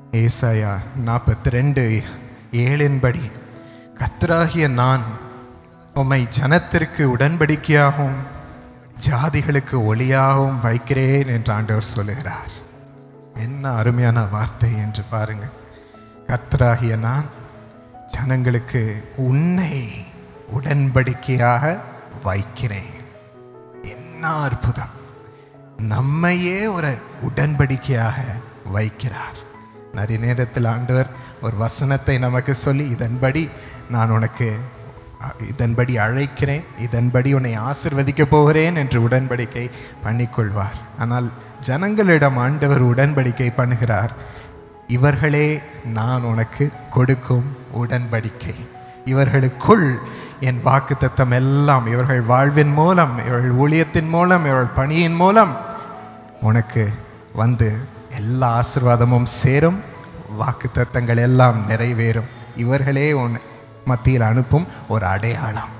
ஏசாயா நாற்பத்தி ரெண்டு ஏழின்படி கத்தராகிய நான் உம்மை ஜனத்திற்கு உடன்படிக்கையாகவும் ஜாதிகளுக்கு ஒளியாகவும் வைக்கிறேன் என்று ஆண்டவர் சொல்லுகிறார் என்ன அருமையான வார்த்தை என்று பாருங்கள் கர்த்தராகிய நான் ஜனங்களுக்கு உன்னை உடன்படிக்கையாக வைக்கிறேன் என்ன அற்புதம் நம்மையே ஒரு உடன்படிக்கையாக வைக்கிறார் நிறைய நேரத்தில் ஆண்டவர் ஒரு வசனத்தை நமக்கு சொல்லி இதன்படி நான் உனக்கு அ- இதன்படி அழைக்கிறேன் இதன்படி உன்னை ஆசிர்வதிக்க போகிறேன் என்று உடன்படிக்கை பண்ணிக்கொள்வார் ஆனால் ஜனங்களிடம் ஆண்டவர் உடன்படிக்கை பண்ணுகிறார் இவர்களே நான் உனக்கு கொடுக்கும் உடன்படிக்கை இவர்களுக்குள் என் வாக்குத்தத்தம் எல்லாம் இவர்கள் வாழ்வின் மூலம் இவர்கள் ஊழியத்தின் மூலம் இவர்கள் பணியின் மூலம் உனக்கு வந்து எல்லா ஆசீர்வாதமும் சேரும் வாக்குத்தத்தங்கள் எல்லாம் நிறைவேறும் இவர்களே உன் மத்தியில் அனுப்பும் ஒரு அடையாளம்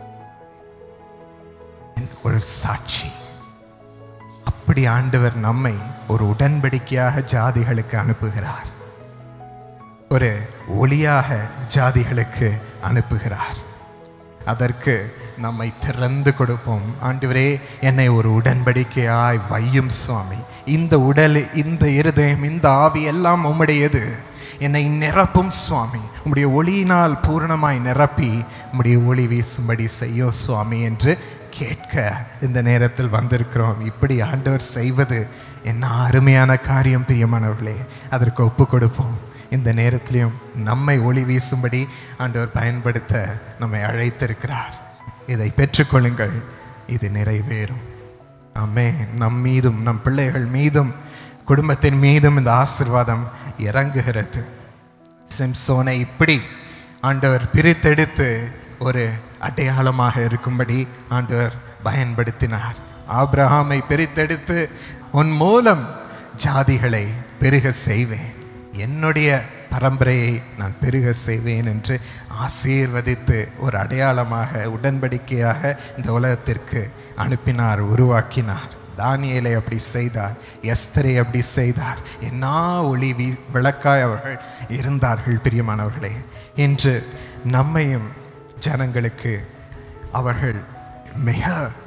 ஒரு சாட்சி அப்படி ஆண்டவர் நம்மை ஒரு உடன்படிக்கையாக ஜாதிகளுக்கு அனுப்புகிறார் ஒரு ஒளியாக ஜாதிகளுக்கு அனுப்புகிறார் அதற்கு நம்மை திறந்து கொடுப்போம் ஆண்டவரே என்னை ஒரு உடன்படிக்கையாய் வையும் சுவாமி இந்த உடல் இந்த இருதயம் இந்த ஆவி எல்லாம் உம்முடையது என்னை நிரப்பும் சுவாமி உம்முடைய ஒளியினால் பூரணமாய் நிரப்பி உம்முடைய ஒளி வீசும்படி செய்யும் சுவாமி என்று கேட்க இந்த நேரத்தில் வந்திருக்கிறோம் இப்படி ஆண்டவர் செய்வது என்ன அருமையான காரியம் பிரியமானவர்களே அதற்கு ஒப்பு கொடுப்போம் இந்த நேரத்திலையும் நம்மை ஒளி வீசும்படி ஆண்டவர் பயன்படுத்த நம்மை அழைத்திருக்கிறார் இதை பெற்றுக்கொள்ளுங்கள் இது நிறைவேறும் ஆமே நம் மீதும் நம் பிள்ளைகள் மீதும் குடும்பத்தின் மீதும் இந்த ஆசிர்வாதம் இறங்குகிறது சிம்சோனை இப்படி ஆண்டவர் பிரித்தெடுத்து ஒரு அடையாளமாக இருக்கும்படி ஆண்டவர் பயன்படுத்தினார் ஆபிரகாமை பிரித்தெடுத்து உன் மூலம் ஜாதிகளை பெருக செய்வேன் என்னுடைய பரம்பரையை நான் பெருக செய்வேன் என்று ஆசீர்வதித்து ஒரு அடையாளமாக உடன்படிக்கையாக இந்த உலகத்திற்கு அனுப்பினார் உருவாக்கினார் தானியேலை அப்படி செய்தார் எஸ்தரை அப்படி செய்தார் என்ன ஒளி வீ விளக்காய் அவர்கள் இருந்தார்கள் பிரியமானவர்களே இன்று நம்மையும் ஜனங்களுக்கு அவர்கள் மிக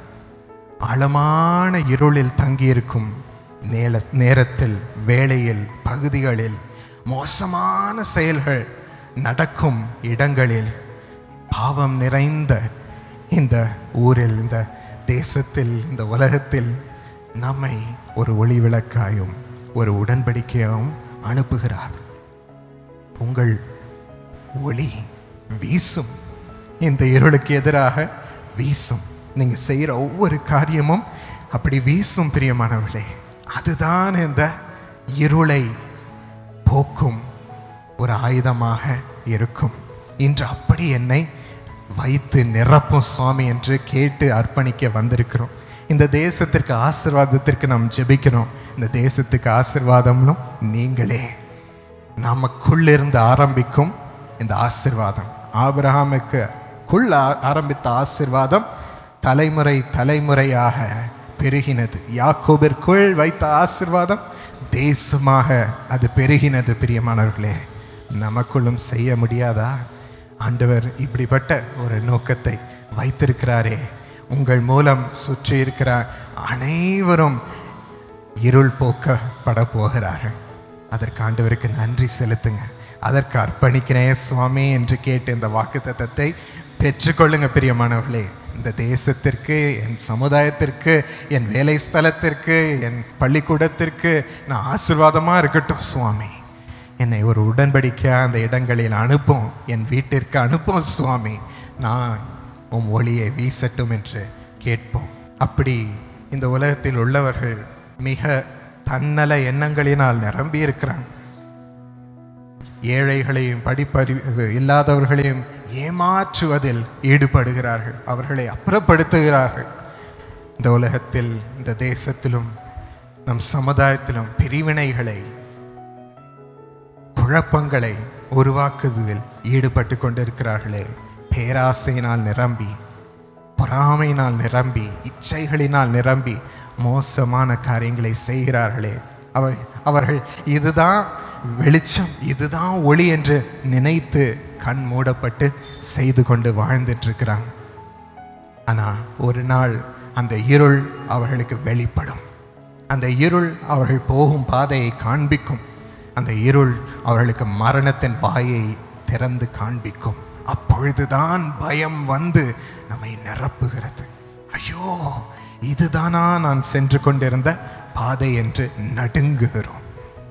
ஆழமான இருளில் தங்கியிருக்கும் நேர நேரத்தில் வேளையில் பகுதிகளில் மோசமான செயல்கள் நடக்கும் இடங்களில் பாவம் நிறைந்த இந்த ஊரில் இந்த தேசத்தில் இந்த உலகத்தில் நம்மை ஒரு ஒளி விளக்காயும் ஒரு உடன்படிக்கையாகவும் அனுப்புகிறார் உங்கள் ஒளி வீசும் இந்த இருளுக்கு எதிராக வீசும் நீங்க செய்யற ஒவ்வொரு காரியமும் அப்படி வீசும் பிரியமானவர்களே அதுதான் இந்த இருளை போக்கும் ஒரு ஆயுதமாக இருக்கும் இன்று அப்படி என்னை வைத்து நிரப்பும் சுவாமி என்று கேட்டு அர்ப்பணிக்க வந்திருக்கிறோம் இந்த தேசத்திற்கு ஆசிர்வாதத்திற்கு நாம் ஜெபிக்கிறோம் இந்த தேசத்துக்கு ஆசிர்வாதம்னும் நீங்களே நமக்குள்ளிருந்து ஆரம்பிக்கும் இந்த ஆசிர்வாதம் ஆபிரகாமுக்கு குள் ஆ- ஆரம்பித்த ஆசிர்வாதம் தலைமுறை தலைமுறையாக பெருகினது யாக்கோபிற்குள் வைத்த ஆசிர்வாதம் தேசமாக அது பெருகினது பிரியமானவர்களே நமக்குள்ளும் செய்ய முடியாதா ஆண்டவர் இப்படிப்பட்ட ஒரு நோக்கத்தை வைத்திருக்கிறாரே உங்கள் மூலம் சுற்றி இருக்கிற அனைவரும் இருள் போக்கப்பட போகிறார்கள் அதற்கு ஆண்டவருக்கு நன்றி செலுத்துங்க அதற்கு அர்ப்பணிக்கிறேன் சுவாமி என்று கேட்டு இந்த வாக்குத்தத்தத்தை பெற்றுக்கொள்ளுங்க பிரியமானவர்களே இந்த தேசத்திற்கு என் சமுதாயத்திற்கு என் வேலை ஸ்தலத்திற்கு என் பள்ளிக்கூடத்திற்கு நான் ஆசீர்வாதமாக இருக்கட்டும் சுவாமி என்னை ஒரு உடன்படிக்கையாக அந்த இடங்களில் அனுப்பும் என் வீட்டிற்கு அனுப்பும் சுவாமி நான் உம் ஒளியை வீசட்டும் என்று கேட்போம் அப்படி இந்த உலகத்தில் உள்ளவர்கள் மிக தன்னல எண்ணங்களினால் நிரம்பி இருக்கிறாங்க ஏழைகளையும் படிப்பறிவு இல்லாதவர்களையும் ஏமாற்றுவதில் ஈடுபடுகிறார்கள் அவர்களை அப்புறப்படுத்துகிறார்கள் இந்த உலகத்தில் இந்த தேசத்திலும் நம் சமுதாயத்திலும் பிரிவினைகளை குழப்பங்களை உருவாக்குவதில் ஈடுபட்டு கொண்டிருக்கிறார்களே பேராசையினால் நிரம்பி பொறாமையினால் நிரம்பி இச்சைகளினால் நிரம்பி மோசமான காரியங்களை செய்கிறார்களே அவர் அவர்கள் இதுதான் வெளிச்சம் இதுதான் ஒளி என்று நினைத்து கண் மூடப்பட்டு செய்து கொண்டு வாழ்ந்துட்டு இருக்கிறாங்க ஆனா ஒரு நாள் அந்த இருள் அவர்களுக்கு வெளிப்படும் அந்த இருள் அவர்கள் போகும் பாதையை காண்பிக்கும் அந்த இருள் அவர்களுக்கு மரணத்தின் வாயை திறந்து காண்பிக்கும் அப்பொழுதுதான் பயம் வந்து நம்மை நிரப்புகிறது ஐயோ இதுதானா நான் சென்று கொண்டிருந்த பாதை என்று நடுங்குகிறோம்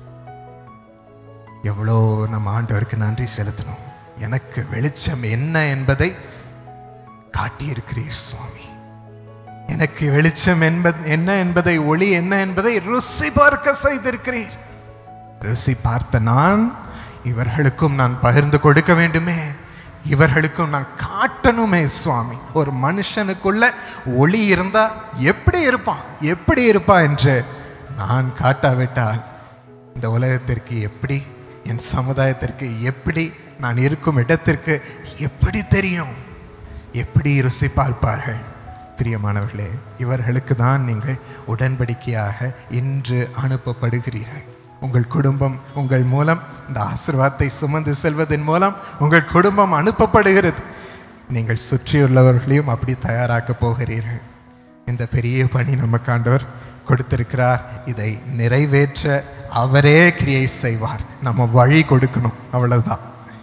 எவ்வளோ நம்ம ஆண்டவருக்கு நன்றி செலுத்தணும் எனக்கு வெளிச்சம் என்ன என்பதை காட்டியிருக்கிறீர் சுவாமி எனக்கு வெளிச்சம் என்பது என்ன என்பதை ஒளி என்ன என்பதை ருசி பார்க்க செய்திருக்கிறீர் ருசி பார்த்த நான் இவர்களுக்கும் நான் பகிர்ந்து கொடுக்க வேண்டுமே இவர்களுக்கும் நான் காட்டணுமே சுவாமி ஒரு மனுஷனுக்குள்ள ஒளி இருந்தா எப்படி இருப்பான் எப்படி இருப்பான் என்று நான் காட்டாவிட்டால் இந்த உலகத்திற்கு எப்படி என் சமுதாயத்திற்கு எப்படி நான் இருக்கும் இடத்திற்கு எப்படி தெரியும் எப்படி ருசி பார்ப்பார்கள் பிரியமானவர்களே இவர்களுக்கு தான் நீங்கள் உடன்படிக்கையாக இன்று அனுப்பப்படுகிறீர்கள் உங்கள் குடும்பம் உங்கள் மூலம் இந்த ஆசீர்வாதத்தை சுமந்து செல்வதன் மூலம் உங்கள் குடும்பம் அனுப்பப்படுகிறது நீங்கள் சுற்றியுள்ளவர்களையும் அப்படி தயாராக்கப் போகிறீர்கள் இந்த பெரிய பணி நமக்கு ஆண்டவர் கொடுத்திருக்கிறார் இதை நிறைவேற்ற அவரே கிரியை செய்வார் நம்ம வழி கொடுக்கணும் அவ்வளவுதான்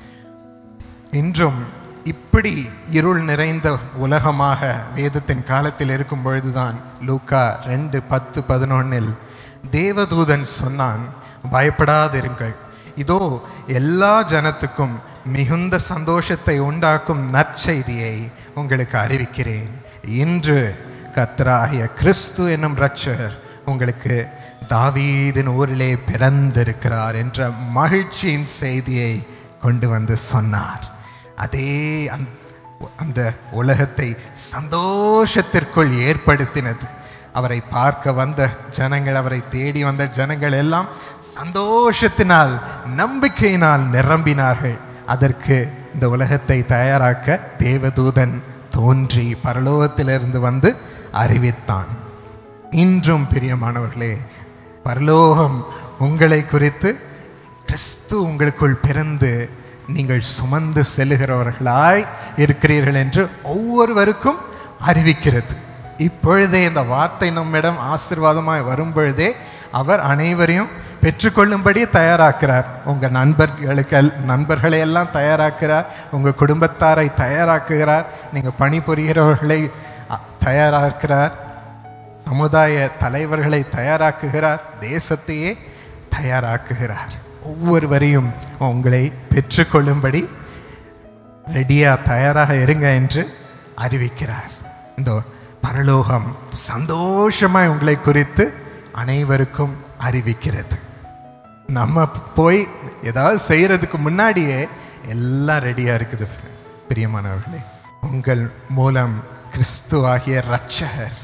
இன்றும் இப்படி இருள் நிறைந்த உலகமாக வேதத்தின் காலத்தில் இருக்கும் பொழுதுதான் லூக்கா ரெண்டு பத்து பதினொன்னில் தேவதூதன் சொன்னான் பயப்படாதிருங்கள் இதோ எல்லா ஜனத்துக்கும் மிகுந்த சந்தோஷத்தை உண்டாக்கும் நற்செய்தியை உங்களுக்கு அறிவிக்கிறேன் இன்று கத்தராகிய கிறிஸ்து என்னும் ரட்சகர் உங்களுக்கு தாவீதின் ஊரிலே பிறந்திருக்கிறார் என்ற மகிழ்ச்சியின் செய்தியை கொண்டு வந்து சொன்னார் அதே அந்த அந்த உலகத்தை சந்தோஷத்திற்குள் ஏற்படுத்தினது அவரை பார்க்க வந்த ஜனங்கள் அவரை தேடி வந்த ஜனங்கள் எல்லாம் சந்தோஷத்தினால் நம்பிக்கையினால் நிரம்பினார்கள் அதற்கு இந்த உலகத்தை தயாராக்க தேவதூதன் தோன்றி பரலோகத்திலிருந்து வந்து அறிவித்தான் இன்றும் பிரியமானவர்களே பரலோகம் உங்களை குறித்து கிறிஸ்து உங்களுக்குள் பிறந்து நீங்கள் சுமந்து செல்லுகிறவர்களாய் இருக்கிறீர்கள் என்று ஒவ்வொருவருக்கும் அறிவிக்கிறது இப்பொழுதே இந்த வார்த்தை நம்மிடம் ஆசீர்வாதமாய் வரும் பொழுதே அவர் அனைவரையும் பெற்றுக்கொள்ளும்படி தயாராக்கிறார் உங்கள் நண்பர்களுக்கு நண்பர்களை எல்லாம் தயாராக்கிறார் உங்கள் குடும்பத்தாரை தயாராக்குகிறார் நீங்கள் பணிபுரிகிறவர்களை அ, தயாராக்கிறார் சமுதாய தலைவர்களை தயாராக்குகிறார் தேசத்தையே தயாராக்குகிறார் ஒவ்வொருவரையும் உங்களை பெற்றுக்கொள்ளும்படி ரெடியா தயாராக இருங்க என்று அறிவிக்கிறார் இந்த பரலோகம் சந்தோஷமாய் உங்களை குறித்து அனைவருக்கும் அறிவிக்கிறது நம்ம போய் ஏதாவது செய்யறதுக்கு முன்னாடியே எல்லாம் ரெடியா இருக்குது பிரியமானவர்களே உங்கள் மூலம் கிறிஸ்து ஆகிய ரட்சகர்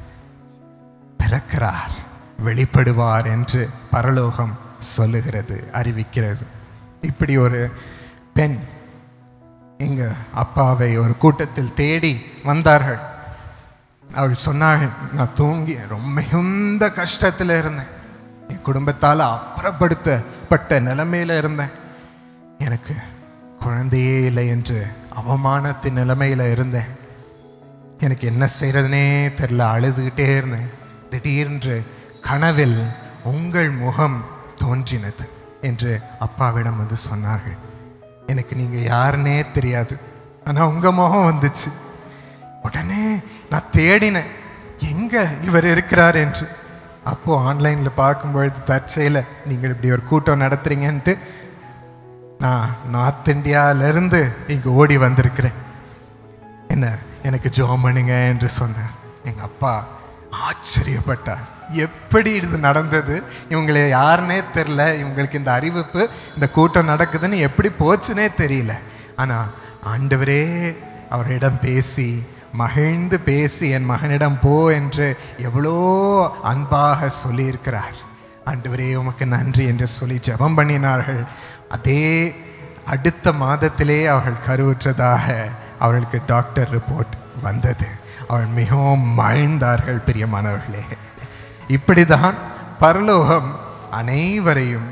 பிறக்கிறார் வெளிப்படுவார் என்று பரலோகம் சொல்லுகிறது அறிவிக்கிறது இப்படி ஒரு பெண் எங்க அப்பாவை ஒரு கூட்டத்தில் தேடி வந்தார்கள் அவள் சொன்னாள் நான் தூங்கி ரொம்ப மிகுந்த கஷ்டத்தில் இருந்தேன் என் குடும்பத்தால் அப்புறப்படுத்தப்பட்ட நிலைமையில இருந்தேன் எனக்கு குழந்தையே இல்லை என்று அவமானத்தின் நிலைமையில இருந்தேன் எனக்கு என்ன செய்யறதுனே தெரில அழுதுகிட்டே இருந்தேன் திடீரென்று கனவில் உங்கள் முகம் தோன்றினது என்று அப்பாவிடம் வந்து சொன்னார்கள் எனக்கு நீங்க யாருன்னே தெரியாது ஆனா உங்க முகம் வந்துச்சு உடனே நான் தேடினேன் எங்க இவர் இருக்கிறார் என்று அப்போ ஆன்லைன்ல பார்க்கும்பொழுது தற்செயல நீங்கள் இப்படி ஒரு கூட்டம் நடத்துறீங்கன்ட்டு நான் நார்த் இந்தியாவிலிருந்து இங்க ஓடி வந்திருக்கிறேன் என்ன எனக்கு ஜோம் பண்ணுங்க என்று சொன்னேன் எங்க அப்பா ஆச்சரியப்பட்டார் எப்படி இது நடந்தது இவங்களை யாருன்னே தெரில இவங்களுக்கு இந்த அறிவிப்பு இந்த கூட்டம் நடக்குதுன்னு எப்படி போச்சுன்னே தெரியல ஆனா ஆண்டவரே அவரிடம் பேசி மகிழ்ந்து பேசி என் மகனிடம் போ என்று எவ்வளோ அன்பாக சொல்லியிருக்கிறார் ஆண்டவரே உமக்கு நன்றி என்று சொல்லி ஜெபம் பண்ணினார்கள் அதே அடுத்த மாதத்திலே அவர்கள் கருவுற்றதாக அவர்களுக்கு டாக்டர் ரிப்போர்ட் வந்தது அவள் மிகவும் மகிழ்ந்தார்கள் பிரியமானவர்களே இப்படிதான் பரலோகம் அனைவரையும்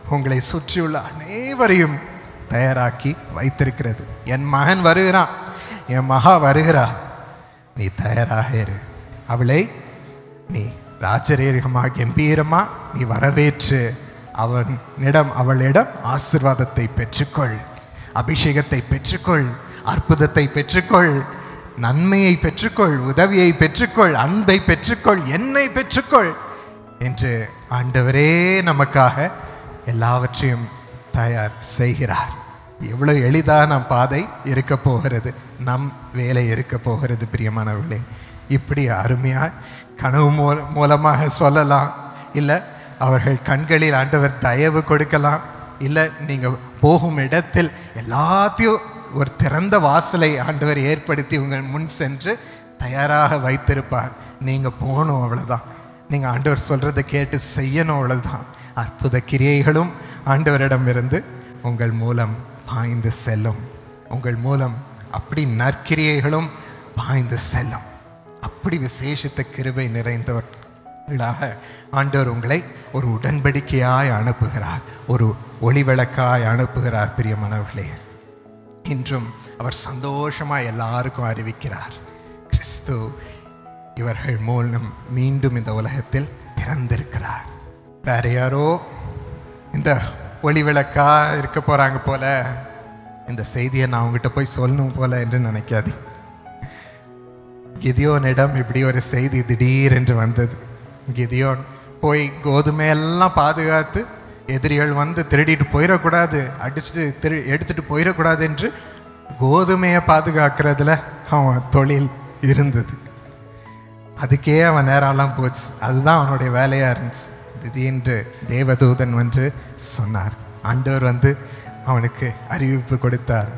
உங்களை சுற்றியுள்ள அனைவரையும் தயாராக்கி வைத்திருக்கிறது என் மகன் வருகிறான் என் மகா வருகிறா நீ தயாராக இரு அவளை நீ ராஜரீகமா கம்பீரமா நீ வரவேற்று அவனிடம் அவளிடம் ஆசிர்வாதத்தை பெற்றுக்கொள் அபிஷேகத்தை பெற்றுக்கொள் அற்புதத்தை பெற்றுக்கொள் நன்மையை பெற்றுக்கொள் உதவியை பெற்றுக்கொள் அன்பை பெற்றுக்கொள் என்னை பெற்றுக்கொள் என்று ஆண்டவரே நமக்காக எல்லாவற்றையும் தயார் செய்கிறார் எவ்வளவு எளிதான பாதை இருக்க போகிறது நம் வேலை இருக்க போகிறது பிரியமானவர்களே இப்படி அருமையாக கனவு மூல மூலமாக சொல்லலாம் இல்லை அவர்கள் கண்களில் ஆண்டவர் தயவு கொடுக்கலாம் இல்லை நீங்கள் போகும் இடத்தில் எல்லாத்தையும் ஒரு திறந்த வாசலை ஆண்டவர் ஏற்படுத்தி உங்கள் முன் சென்று தயாராக வைத்திருப்பார் நீங்கள் போகணும் அவ்வளோதான் நீங்கள் ஆண்டவர் சொல்கிறத கேட்டு செய்யணும் அவ்வளோதான் அற்புத கிரியைகளும் ஆண்டவரிடமிருந்து உங்கள் மூலம் பாய்ந்து செல்லும் உங்கள் மூலம் அப்படி நற்கிரியைகளும் பாய்ந்து செல்லும் அப்படி விசேஷித்த கிருபை நிறைந்தவர்களாக ஆண்டவர் உங்களை ஒரு உடன்படிக்கையாய் அனுப்புகிறார் ஒரு ஒளிவிளக்காய் அனுப்புகிறார் பிரியமானவர்களே இன்றும் அவர் சந்தோஷமாய் எல்லாருக்கும் அறிவிக்கிறார் கிறிஸ்து இவர்கள் மூலம் மீண்டும் இந்த உலகத்தில் பிறந்திருக்கிறார் வேற யாரோ இந்த ஒளி விளக்கா இருக்க போறாங்க போல இந்த செய்தியை நான் அவங்ககிட்ட போய் சொல்லணும் போல என்று நினைக்காதே கிதியோனிடம் இப்படி ஒரு செய்தி திடீரென்று வந்தது கிதியோன் போய் கோதுமையெல்லாம் பாதுகாத்து எதிரிகள் வந்து திருடிட்டு போயிடக்கூடாது அடிச்சுட்டு திரு எடுத்துட்டு போயிடக்கூடாது என்று கோதுமையை பாதுகாக்கிறதுல அவன் தொழில் இருந்தது அதுக்கே அவன் நேரம்லாம் போச்சு அதுதான் அவனுடைய வேலையாக இருந்துச்சு திடீரென்று தேவதூதன் வந்து சொன்னார் ஆண்டவர் வந்து அவனுக்கு அறிவிப்பு கொடுத்தார்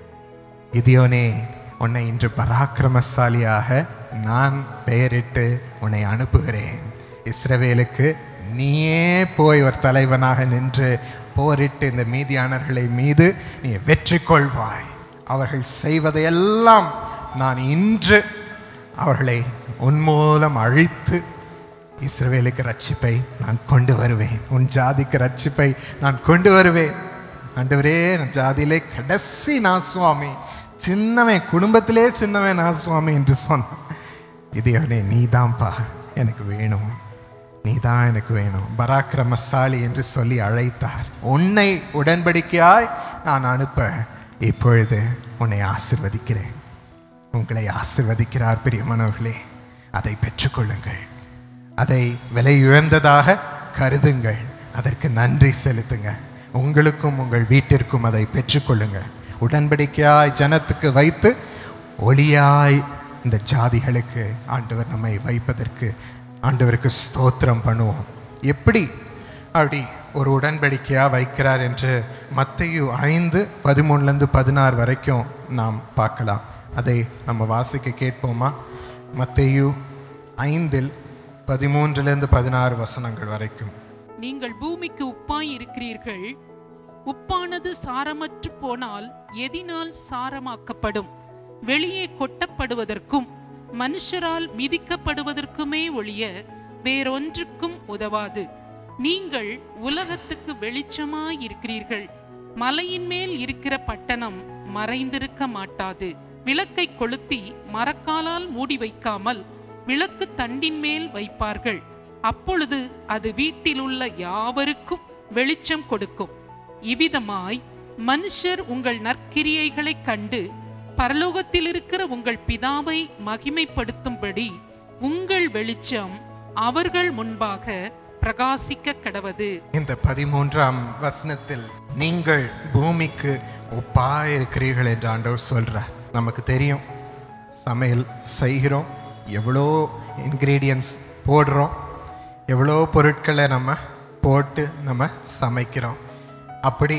கிதியோனே உன்னை இன்று பராக்கிரமசாலியாக நான் பெயரிட்டு உன்னை அனுப்புகிறேன் இஸ்ரவேலுக்கு நீயே போய் ஒரு தலைவனாக நின்று போரிட்டு இந்த மீதியானர்களை மீது நீ வெற்றி கொள்வாய் அவர்கள் செய்வதையெல்லாம் நான் இன்று அவர்களை உன் மூலம் அழித்து இஸ்ரவேலுக்கு ரட்சிப்பை நான் கொண்டு வருவேன் உன் ஜாதிக்கு ரட்சிப்பை நான் கொண்டு வருவேன் ஆண்டவரே என் ஜாதியிலே கடைசி நான் சுவாமி சின்னவன் குடும்பத்திலே சின்னவன் நான் சுவாமி என்று சொன்னான் இது அவனே நீதான்ப்பா எனக்கு வேணும் நீதான் எனக்கு வேணும் பராக்கிரமசாலி என்று சொல்லி அழைத்தார் உன்னை உடன்படிக்கையாய் நான் அனுப்ப இப்பொழுது உன்னை ஆசிர்வதிக்கிறேன் உங்களை ஆசிர்வதிக்கிறார் பிரியமானவர்களே அதை பெற்றுக்கொள்ளுங்கள் அதை விலை உயர்ந்ததாக கருதுங்கள் அதற்கு நன்றி செலுத்துங்க உங்களுக்கும் உங்கள் வீட்டிற்கும் அதை பெற்றுக்கொள்ளுங்க உடன்படிக்கையாய் ஜனத்துக்கு வைத்து ஒளியாய் இந்த ஜாதிகளுக்கு ஆண்டவர் நம்மை வைப்பதற்கு ஆண்டவருக்கு ஸ்தோத்திரம் பண்ணுவோம் எப்படி அப்படி ஒரு உடன்படிக்கையாக வைக்கிறார் என்று மத்தையு ஐந்து பதிமூணுலேருந்து பதினாறு வரைக்கும் நாம் பார்க்கலாம் அதை நம்ம வாசிக்க கேட்போமா மத்தையு ஐந்தில் பதிமூன்றிலிருந்து பதினாறு வசனங்கள் வரைக்கும் நீங்கள் பூமிக்கு உப்பாய் இருக்கிறீர்கள் உப்பானது சாரமற்று போனால் எதினால் சாரமாக்கப்படும் வெளியே கொட்டப்படுவதற்கும் மனுஷரால் மிதிக்கப்படுவதற்குமே ஒழிய வேறொன்றுக்கும் உதவாது நீங்கள் உலகத்துக்கு வெளிச்சமாய் இருக்கிறீர்கள் மலையின் மேல் இருக்கிற பட்டணம் மறைந்திருக்க மாட்டாது விளக்கை கொளுத்தி மரக்காலால் மூடி வைக்காமல் விளக்கு தண்டின் மேல் வைப்பார்கள் அப்பொழுது அது வீட்டிலுள்ள யாவருக்கும் வெளிச்சம் கொடுக்கும் இவ்விதமாய் மனுஷர் உங்கள் நற்கிரியைகளைக் கண்டு பரலோகத்தில் இருக்கிற உங்கள் பிதாவை மகிமைப்படுத்தும்படி உங்கள் வெளிச்சம் அவர்கள் முன்பாக பிரகாசிக்க கடவது இந்த பதிமூன்றாம் வசனத்தில் நீங்கள் பூமிக்கு ஒப்பாய் இருக்கிறீர்கள் என்று ஆண்டவர் சொல்றார் நமக்கு தெரியும் சமையல் செய்கிறோம் எவ்வளோ இன்க்ரீடியன்ஸ் போடுறோம் எவ்வளோ பொருட்களை நம்ம போட்டு நம்ம சமைக்கிறோம் அப்படி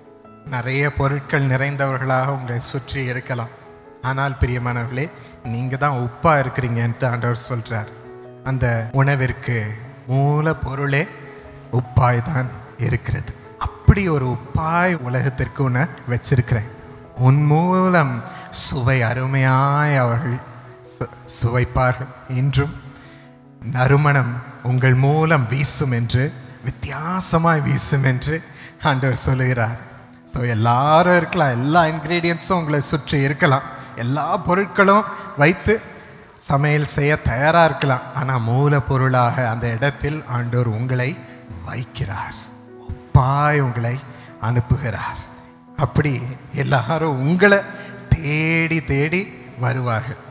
நிறைய பொருட்கள் நிறைந்தவர்களாக உங்களை சுற்றி இருக்கலாம் ஆனால் பிரியமானவர்களே நீங்கள் தான் உப்பாக இருக்கிறீங்கன்ட்டு ஆண்டவர் சொல்கிறார் அந்த உணவிற்கு மூல பொருளே உப்பாய் தான் இருக்கிறது அப்படி ஒரு உப்பாய் உலகத்திற்கு உன்னை வச்சிருக்கிறேன் உன் மூலம் சுவை அருமையாய் அவர்கள் சு- சுவைப்பார்கள் இன்றும் நறுமணம் உங்கள் மூலம் வீசும் என்று வித்தியாசமாய் வீசும் என்று ஆண்டவர் சொல்லுகிறார் ஸோ எல்லாரும் இருக்கலாம் எல்லா இன்க்ரீடியன்ஸும் உங்களை சுற்றி இருக்கலாம் எல்லா பொருட்களும் வைத்து சமையல் செய்ய தயாராக இருக்கலாம் ஆனால் மூலப்பொருளாக அந்த இடத்தில் ஆண்டவர் உங்களை வைக்கிறார் ஒப்பாய் உங்களை அனுப்புகிறார் அப்படி எல்லாரும் உங்களை தேடி தேடி வருவார்கள்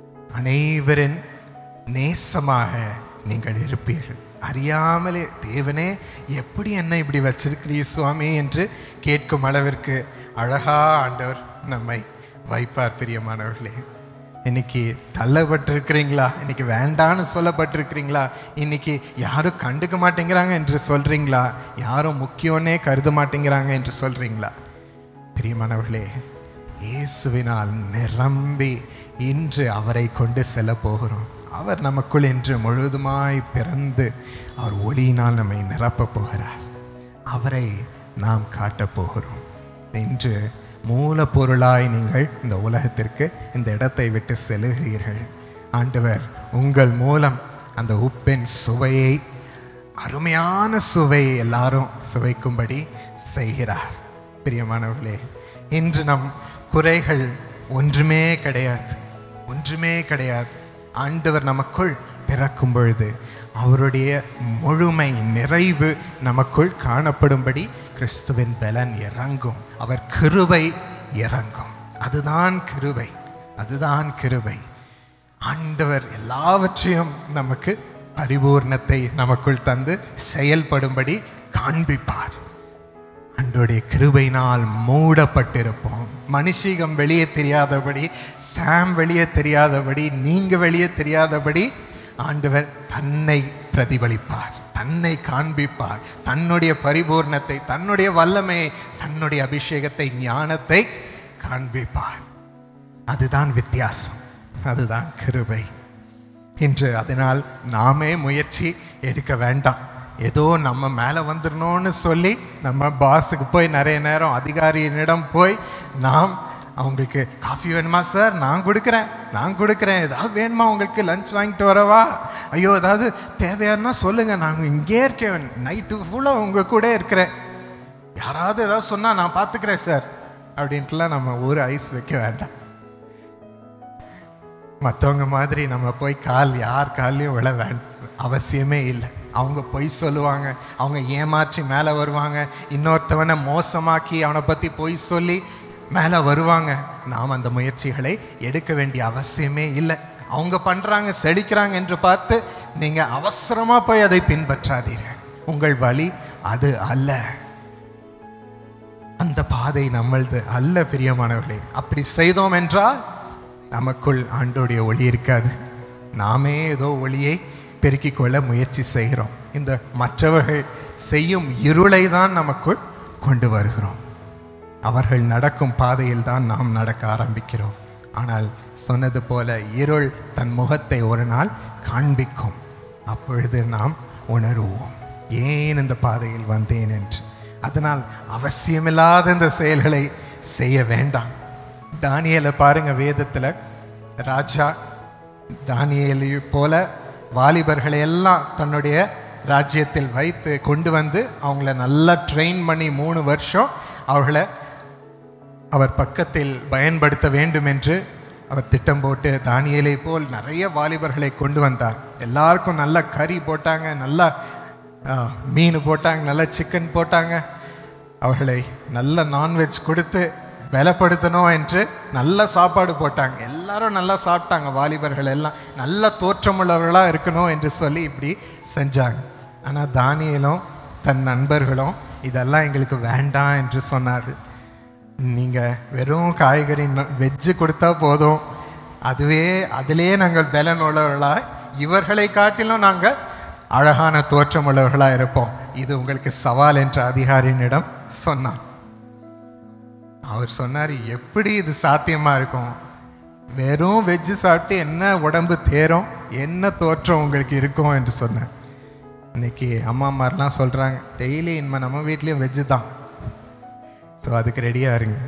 அனைவரின் நேசமாக நீங்கள் இருப்பீர்கள் அறியாமலே தேவனே எப்படி என்ன இப்படி வச்சிருக்கிறீர் சுவாமி என்று கேட்கும் அளவிற்கு அழகா ஆண்டவர் நம்மை வைப்பார் பிரியமானவர்களே இன்னைக்கு தள்ளப்பட்டிருக்கிறீங்களா இன்னைக்கு வேண்டான்னு சொல்லப்பட்டிருக்கிறீங்களா இன்னைக்கு யாரும் கண்டுக்க மாட்டேங்கிறாங்க என்று சொல்றீங்களா யாரும் முக்கியம்னே கருத மாட்டேங்கிறாங்க என்று சொல்றீங்களா பிரியமானவர்களே இயேசுவினால் நிரம்பி இன்று அவரை கொண்டு செல்ல போகிறோம் அவர் நமக்குள் இன்று முழுவதுமாய் பிறந்து அவர் ஒளியினால் நம்மை நிரப்பப் போகிறார் அவரை நாம் காட்டப் போகிறோம் இன்று மூலப்பொருளாய் நீங்கள் இந்த உலகத்திற்கு இந்த இடத்தை விட்டு செல்லுகிறீர்கள் ஆண்டவர் உங்கள் மூலம் அந்த உப்பின் சுவையை அருமையான சுவையை எல்லாரும் சுவைக்கும்படி செய்கிறார் பிரியமானவர்களே இன்று நம் குறைகள் ஒன்றுமே கிடையாது ஒன்றுமே கிடையாது ஆண்டவர் நமக்குள் பிறக்கும் பொழுது அவருடைய முழுமை நிறைவு நமக்குள் காணப்படும்படி கிறிஸ்துவின் பலன் இறங்கும் அவர் கிருபை இறங்கும் அதுதான் கிருபை அதுதான் கிருபை ஆண்டவர் எல்லாவற்றையும் நமக்கு பரிபூர்ணத்தை நமக்குள் தந்து செயல்படும்படி காண்பிப்பார் அன்றைய கிருபையினால் மூடப்பட்டிருப்போம் மனுஷீகம் வெளியே தெரியாதபடி சாம் வெளியே தெரியாதபடி நீங்க வெளியே தெரியாதபடி ஆண்டவர் தன்னை பிரதிபலிப்பார் தன்னை காண்பிப்பார் தன்னுடைய பரிபூர்ணத்தை தன்னுடைய வல்லமையை தன்னுடைய அபிஷேகத்தை ஞானத்தை காண்பிப்பார் அதுதான் வித்தியாசம் அதுதான் கிருபை இன்று அதனால் நாமே முயற்சி எடுக்க வேண்டாம் ஏதோ நம்ம மேலே வந்துடணும்னு சொல்லி நம்ம பாஸுக்கு போய் நிறைய நேரம் அதிகாரியினிடம் போய் நாம் அவங்களுக்கு காஃபி வேணுமா சார் நான் கொடுக்குறேன் நான் கொடுக்குறேன் ஏதாவது வேணுமா உங்களுக்கு லஞ்ச் வாங்கிட்டு வரவா ஐயோ ஏதாவது தேவையானா சொல்லுங்கள் நாங்கள் இங்கே இருக்கேன் நைட்டு ஃபுல்லாக உங்கள் கூட இருக்கிறேன் யாராவது ஏதாவது சொன்னால் நான் பார்த்துக்கிறேன் சார் அப்படின்ட்டுலாம் நம்ம ஒரு ஐஸ் வைக்க வேண்டாம் மற்றவங்க மாதிரி நம்ம போய் கால் யார் கால்லையும் விழ வேண்டாம் அவசியமே இல்லை அவங்க பொய் சொல்லுவாங்க அவங்க ஏமாற்றி மேலே வருவாங்க இன்னொருத்தவனை மோசமாக்கி அவனை பற்றி பொய் சொல்லி மேலே வருவாங்க நாம் அந்த முயற்சிகளை எடுக்க வேண்டிய அவசியமே இல்லை அவங்க பண்ணுறாங்க செழிக்கிறாங்க என்று பார்த்து நீங்கள் அவசரமாக போய் அதை பின்பற்றாதீர்கள் உங்கள் வழி அது அல்ல அந்த பாதை நம்மளது அல்ல பிரியமானவர்களே அப்படி செய்தோம் என்றால் நமக்குள் ஆண்டோடைய ஒளி இருக்காது நாமே ஏதோ ஒளியை பெருக்கிக் கொள்ள முயற்சி செய்கிறோம் இந்த மற்றவர்கள் செய்யும் இருளை தான் நமக்குள் கொண்டு வருகிறோம் அவர்கள் நடக்கும் பாதையில் தான் நாம் நடக்க ஆரம்பிக்கிறோம் ஆனால் சொன்னது போல இருள் தன் முகத்தை ஒரு நாள் காண்பிக்கும் அப்பொழுது நாம் உணருவோம் ஏன் இந்த பாதையில் வந்தேன் என்று அதனால் அவசியமில்லாத இந்த செயல்களை செய்ய வேண்டாம் தானியலை பாருங்க வேதத்தில் ராஜா தானியலை போல வாலிபர்களை எல்லாம் தன்னுடைய ராஜ்யத்தில் வைத்து கொண்டு வந்து அவங்கள நல்லா ட்ரெயின் பண்ணி மூணு வருஷம் அவர்களை அவர் பக்கத்தில் பயன்படுத்த வேண்டும் என்று அவர் திட்டம் போட்டு தானியலை போல் நிறைய வாலிபர்களை கொண்டு வந்தார் எல்லாருக்கும் நல்ல கறி போட்டாங்க நல்லா ஆ, மீன் போட்டாங்க நல்ல சிக்கன் போட்டாங்க அவர்களை நல்ல நான்வெஜ் கொடுத்து பலப்படுத்தணும் என்று நல்ல சாப்பாடு போட்டாங்க எல்லாரும் நல்லா சாப்பிட்டாங்க வாலிபர்கள் எல்லாம் நல்ல தோற்றமுள்ளவர்களாக இருக்கணும் என்று சொல்லி இப்படி செஞ்சாங்க ஆனால் தானியலும் தன் நண்பர்களும் இதெல்லாம் எங்களுக்கு வேண்டாம் என்று சொன்னார்கள் நீங்கள் வெறும் காய்கறி வெஜ்ஜு கொடுத்தா போதும் அதுவே அதிலே நாங்கள் பலன் உள்ளவர்களாய் இவர்களை காட்டிலும் நாங்கள் அழகான தோற்றம் உள்ளவர்களாக இருப்போம் இது உங்களுக்கு சவால் என்ற அதிகாரியினிடம் சொன்னான் அவர் சொன்னார் எப்படி இது சாத்தியமா இருக்கும் வெறும் வெஜ்ஜு சாப்பிட்டு என்ன உடம்பு தேரும் என்ன தோற்றம் உங்களுக்கு இருக்கும் என்று சொன்னார் இன்னைக்கு அம்மாமாரெலாம் சொல்கிறாங்க டெய்லி இனிமே நம்ம வீட்லேயும் வெஜ்ஜு தான் ஸோ அதுக்கு ரெடியாக இருங்க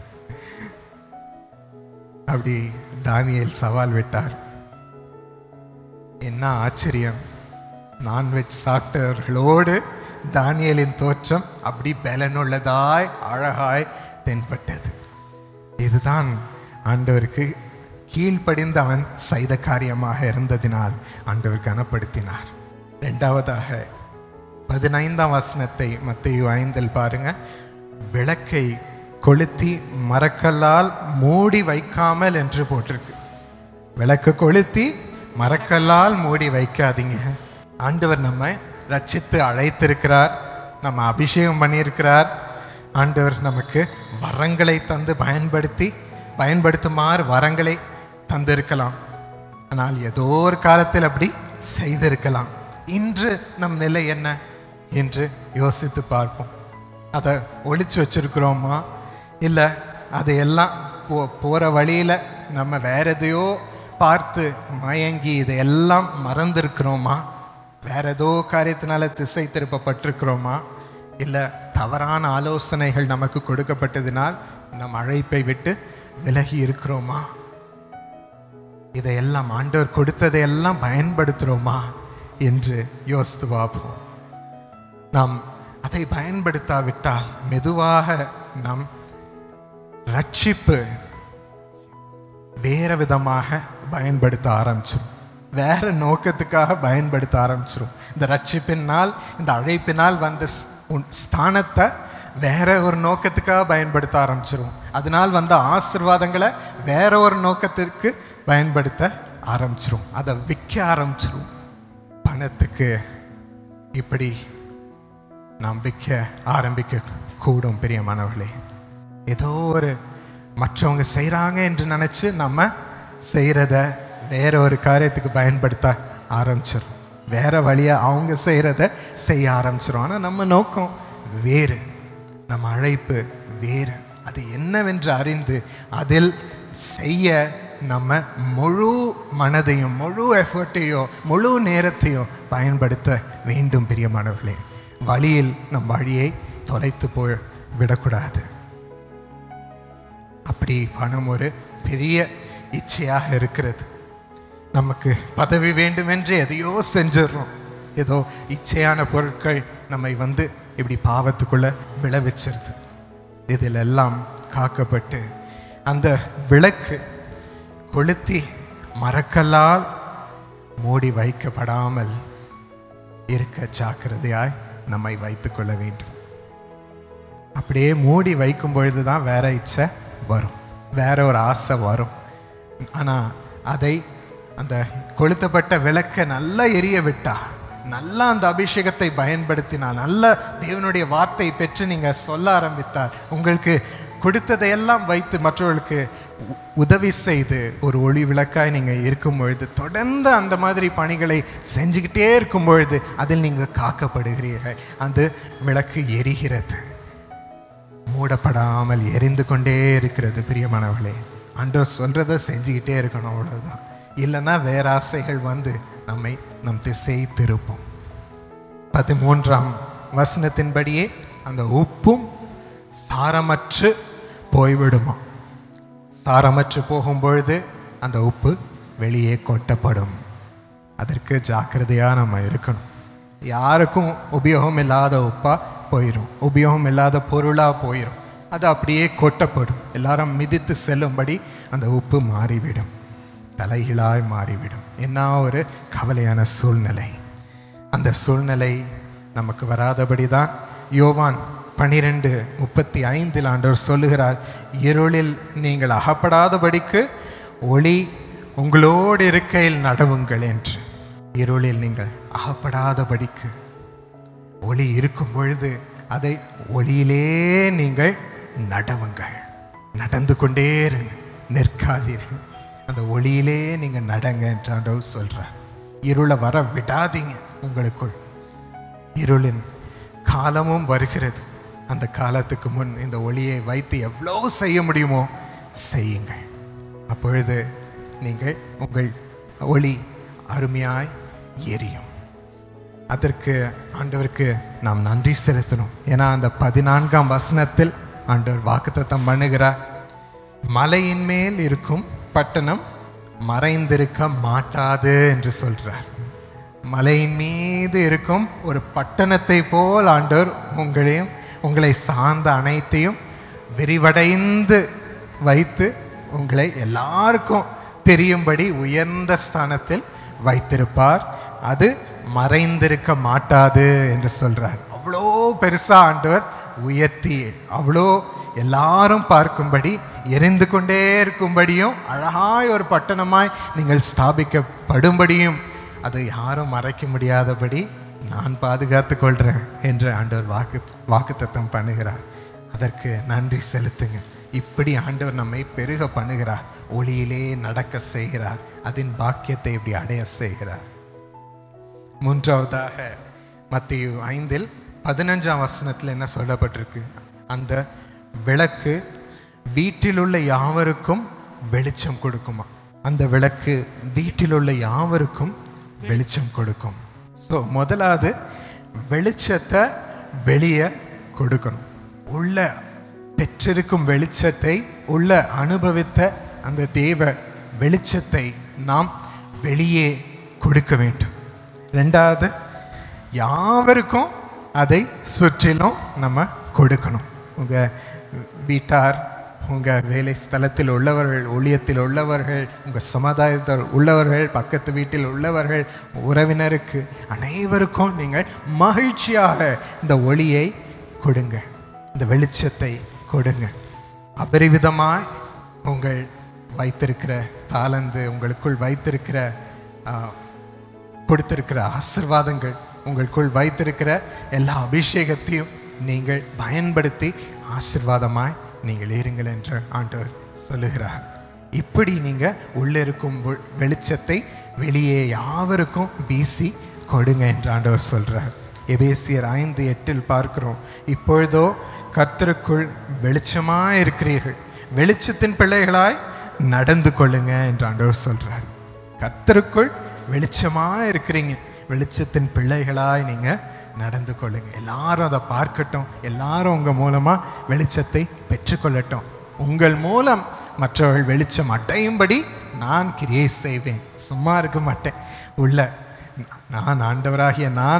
அப்படி தானியேல் சவால் விட்டார் என்ன ஆச்சரியம் நான்வெஜ் சாப்பிட்டவர்களோடு தானியேலின் தோற்றம் அப்படி பலனுள்ளதாய் அழகாய் தென்பட்டது இதுதான் ஆண்டவருக்கு கீழ்ப்படிந்து அவன் செய்த காரியமாக இருந்ததினால் ஆண்டவர் கனப்படுத்தினார் இரண்டாவதாக பதினைந்தாம் வசனத்தை மத்தேயு ஐந்தில் பாருங்க விளக்கை கொளுத்தி மரக்கல்லால் மூடி வைக்காமல் என்று போட்டிருக்கு விளக்கு கொளுத்தி மரக்கல்லால் மூடி வைக்காதீங்க ஆண்டவர் நம்ம ரட்சித்து அழைத்திருக்கிறார் நம்ம அபிஷேகம் பண்ணியிருக்கிறார் ஆண்டவர் நமக்கு வரங்களை தந்து பயன்படுத்தி பயன்படுத்துமாறு வரங்களை தந்திருக்கலாம் ஆனால் ஏதோ ஒரு காலத்தில் அப்படி செய்திருக்கலாம் இன்று நம் நிலை என்ன என்று யோசித்து பார்ப்போம் அதை ஒளிச்சு வச்சிருக்கிறோமா இல்லை அதையெல்லாம் போ போகிற வழியில் நம்ம வேற எதையோ பார்த்து மயங்கி இதையெல்லாம் மறந்திருக்கிறோமா வேற ஏதோ காரியத்தினால திசை திருப்பப்பட்டிருக்கிறோமா இல்லை தவறான ஆலோசனைகள் நமக்கு கொடுக்கப்பட்டதினால் நம் அழைப்பை விட்டு விலகி இருக்கிறோமா இதையெல்லாம் ஆண்டவர் கொடுத்ததையெல்லாம் பயன்படுத்துகிறோமா என்று யோசித்து பார்ப்போம் நாம் அதை பயன்படுத்தாவிட்டால் மெதுவாக நம் ரட்சிப்பு வேற விதமாக பயன்படுத்த ஆரம்பிச்சிடும் வேற நோக்கத்துக்காக பயன்படுத்த ஆரம்பிச்சிடும் இந்த ரட்சிப்பினால் இந்த அழைப்பினால் வந்த ஸ்- உன் ஸ்தானத்தை வேற ஒரு நோக்கத்துக்காக பயன்படுத்த ஆரம்பிச்சிரும் அதனால் வந்த ஆசிர்வாதங்களை வேற ஒரு நோக்கத்திற்கு பயன்படுத்த ஆரம்பிச்சிரும் அதை விற்க ஆரம்பிச்சிரும் பணத்துக்கு இப்படி நாம் விற்க ஆரம்பிக்க கூடும் பிரியமானவர்களே ஏதோ ஒரு மற்றவங்க செய்கிறாங்க என்று நினச்சி நம்ம செய்கிறத வேற ஒரு காரியத்துக்கு பயன்படுத்த ஆரம்பிச்சிடும் வேற வழியாக அவங்க செய்கிறத செய்ய ஆரம்பிச்சிடும் ஆனால் நம்ம நோக்கம் வேறு நம்ம அழைப்பு வேறு அது என்னவென்று அறிந்து அதில் செய்ய நம்ம முழு மனதையும் முழு எஃபர்ட்டையும் முழு நேரத்தையும் பயன்படுத்த வேண்டும் பிரியமானவர்களே வழியில் நம் வழியை தொலைத்து போய் விடக்கூடாது அப்படி பணம் ஒரு பெரிய இச்சையாக இருக்கிறது நமக்கு பதவி வேண்டும் என்று எதையோ செஞ்சிடுறோம் ஏதோ இச்சையான பொருட்கள் நம்மை வந்து இப்படி பாவத்துக்குள்ள விளைவிச்சிருது இதில் எல்லாம் காக்கப்பட்டு அந்த விளக்கு கொளுத்தி மரக்கல்லால் மூடி வைக்கப்படாமல் இருக்க ஜாக்கிரதையாய் நம்மை வைத்துக்கொள்ள வேண்டும் அப்படியே மூடி வைக்கும் பொழுது தான் வேற இச்சை வரும் வேற ஒரு ஆசை வரும் ஆனால் அதை அந்த கொளுத்தப்பட்ட விளக்கை நல்லா எரிய விட்டா நல்லா அந்த அபிஷேகத்தை பயன்படுத்தினா நல்ல தேவனுடைய வார்த்தை பெற்று நீங்கள் சொல்ல ஆரம்பித்தால் உங்களுக்கு கொடுத்ததையெல்லாம் வைத்து மற்றவர்களுக்கு உ- உதவி செய்து ஒரு ஒளி விளக்காய் நீங்கள் இருக்கும் பொழுது தொடர்ந்து அந்த மாதிரி பணிகளை செஞ்சுக்கிட்டே இருக்கும் பொழுது அதில் நீங்கள் காக்கப்படுகிறீர்கள் அந்த விளக்கு எரிகிறது மூடப்படாமல் எரிந்து கொண்டே இருக்கிறது பிரியமானவர்களே ஆண்டவர் சொல்றதை செஞ்சுக்கிட்டே இருக்கணும் அவ்வளவுதான் இல்லைன்னா வேற ஆசைகள் வந்து நம்மை நம் திசை திருப்பும் பதிமூன்றாம் வசனத்தின்படியே அந்த உப்பும் சாரமற்று போய்விடுமா சாரமற்று போகும் பொழுது அந்த உப்பு வெளியே கொட்டப்படும் அதற்கு ஜாக்கிரதையா நம்ம இருக்கணும் யாருக்கும் உபயோகம் இல்லாத உப்பா போயிடும் உபயோகம் இல்லாத பொருளா போயிடும் அது அப்படியே கொட்டப்படும் எல்லாரும் மிதித்து செல்லும்படி அந்த உப்பு மாறிவிடும் தலைகீழாய் மாறிவிடும் என்ன ஒரு கவலையான சூழ்நிலை அந்த சூழ்நிலை நமக்கு வராதபடி தான் யோவான் பனிரெண்டு முப்பத்தி ஐந்தில் ஆண்டவர் சொல்லுகிறார் இருளில் நீங்கள் அகப்படாதபடிக்கு ஒளி உங்களோடு இருக்கையில் நடவுங்கள் என்று இருளில் நீங்கள் அகப்படாதபடிக்கு ஒளி இருக்கும் பொழுது அதை ஒளியிலே நீங்கள் நடவுங்கள் நடந்து கொண்டே இருங்க நிற்காதீர்கள் அந்த ஒளியிலே நீங்கள் நடங்க என்று ஆண்டவர் சொல்றார் இருளை வர விடாதீங்க உங்களுக்குள் இருளின் காலமும் வருகிறது அந்த காலத்துக்கு முன் இந்த ஒளியை வைத்து எவ்வளோ செய்ய முடியுமோ செய்யுங்கள் அப்பொழுது நீங்கள் உங்கள் ஒளி அருமையாய் எரியும் அதற்கு ஆண்டவருக்கு நாம் நன்றி செலுத்தணும் ஏன்னா அந்த பதினான்காம் வசனத்தில் ஆண்டவர் வாக்குத்தத்தம் பண்ணுகிறார் மலையின் மேல் இருக்கும் பட்டணம் மறைந்திருக்க மாட்டாது என்று சொல்றார் மலையின் மீது இருக்கும் ஒரு பட்டணத்தை போல் ஆண்டவர் உங்களையும் உங்களை சார்ந்த அனைத்தையும் விரிவடைந்து வைத்து உங்களை எல்லாருக்கும் தெரியும்படி உயர்ந்த ஸ்தானத்தில் வைத்திருப்பார் அது மறைந்திருக்க மாட்டாது என்று சொல்றார் அவ்வளோ பெருசா ஆண்டவர் உயர்த்தி அவ்வளோ எல்லாரும் பார்க்கும்படி எரிந்து கொண்டே இருக்கும்படியும் அழகாய் ஒரு பட்டணமாய் நீங்கள் ஸ்தாபிக்கப்படும்படியும் அதை யாரும் மறைக்க முடியாதபடி நான் பாதுகாத்து கொள்றேன் என்று ஆண்டவர் வாக்கு வாக்குத்தத்தம் பண்ணுகிறார் அதற்கு நன்றி செலுத்துங்க இப்படி ஆண்டவர் நம்மை பெருக பண்ணுகிறார் ஒளியிலே நடக்க செய்கிறார் அதன் பாக்கியத்தை இப்படி அடைய செய்கிறார் மூன்றாவதாக மத்திய ஐந்தில் பதினஞ்சாம் வசனத்தில் என்ன சொல்லப்பட்டிருக்கு அந்த விளக்கு வீட்டில் உள்ள யாவருக்கும் வெளிச்சம் கொடுக்குமா அந்த விளக்கு வீட்டில் உள்ள யாவருக்கும் வெளிச்சம் கொடுக்கும் ஸோ முதலாவது வெளிச்சத்தை வெளியே கொடுக்கணும் உள்ள பெற்றிருக்கும் வெளிச்சத்தை உள்ள அனுபவித்த அந்த தேவ வெளிச்சத்தை நாம் வெளியே கொடுக்க வேண்டும் ரெண்டாவது யாவருக்கும் அதை சுற்றிலும் நம்ம கொடுக்கணும் உங்கள் வீட்டார் உங்கள் வேலை ஸ்தலத்தில் உள்ளவர்கள் ஊழியத்தில் உள்ளவர்கள் உங்கள் சமுதாயத்தில் உள்ளவர்கள் பக்கத்து வீட்டில் உள்ளவர்கள் உறவினருக்கு அனைவருக்கும் நீங்கள் மகிழ்ச்சியாக இந்த ஒளியை கொடுங்க இந்த வெளிச்சத்தை கொடுங்க அபரிவிதமாய் உங்கள் வைத்திருக்கிற தாளந்து உங்களுக்குள் வைத்திருக்கிற ஆ, கொடுத்திருக்கிற ஆசிர்வாதங்கள் உங்களுக்குள் வைத்திருக்கிற எல்லா அபிஷேகத்தையும் நீங்கள் பயன்படுத்தி ஆசிர்வாதமாய் நீங்கள் இருங்கள் என்று ஆண்டவர் சொல்லுகிறார் இப்படி நீங்க உள்ளே இருக்கும் வெ- வெளிச்சத்தை வெளியே யாவருக்கும் வீசி கொடுங்க என்று ஆண்டவர் சொல்றார் எபேசியர் ஐந்து எட்டில் பார்க்கிறோம் இப்பொழுதோ கர்த்தருக்குள் வெளிச்சமாய் இருக்கிறீர்கள் வெளிச்சத்தின் பிள்ளைகளாய் நடந்து கொள்ளுங்க என்று ஆண்டவர் சொல்றார் கர்த்தருக்குள் வெளிச்சமா இருக்கிறீங்க வெளிச்சத்தின் பிள்ளைகளாய் நீங்க நடந்து கொள்ளுங்க எல்லாரும் அதை பார்க்கட்டும் எல்லாரும் உங்க மூலமா வெளிச்சத்தை பெற்றுக்கொள்ளட்டும் உங்கள் மூலம் மற்றவர்கள் வெளிச்சம் அடையும்படி நான் கிரியை செய்வேன் சும்மா இருக்க மாட்டேன் உள்ள நான் ஆண்டவராகிய நான்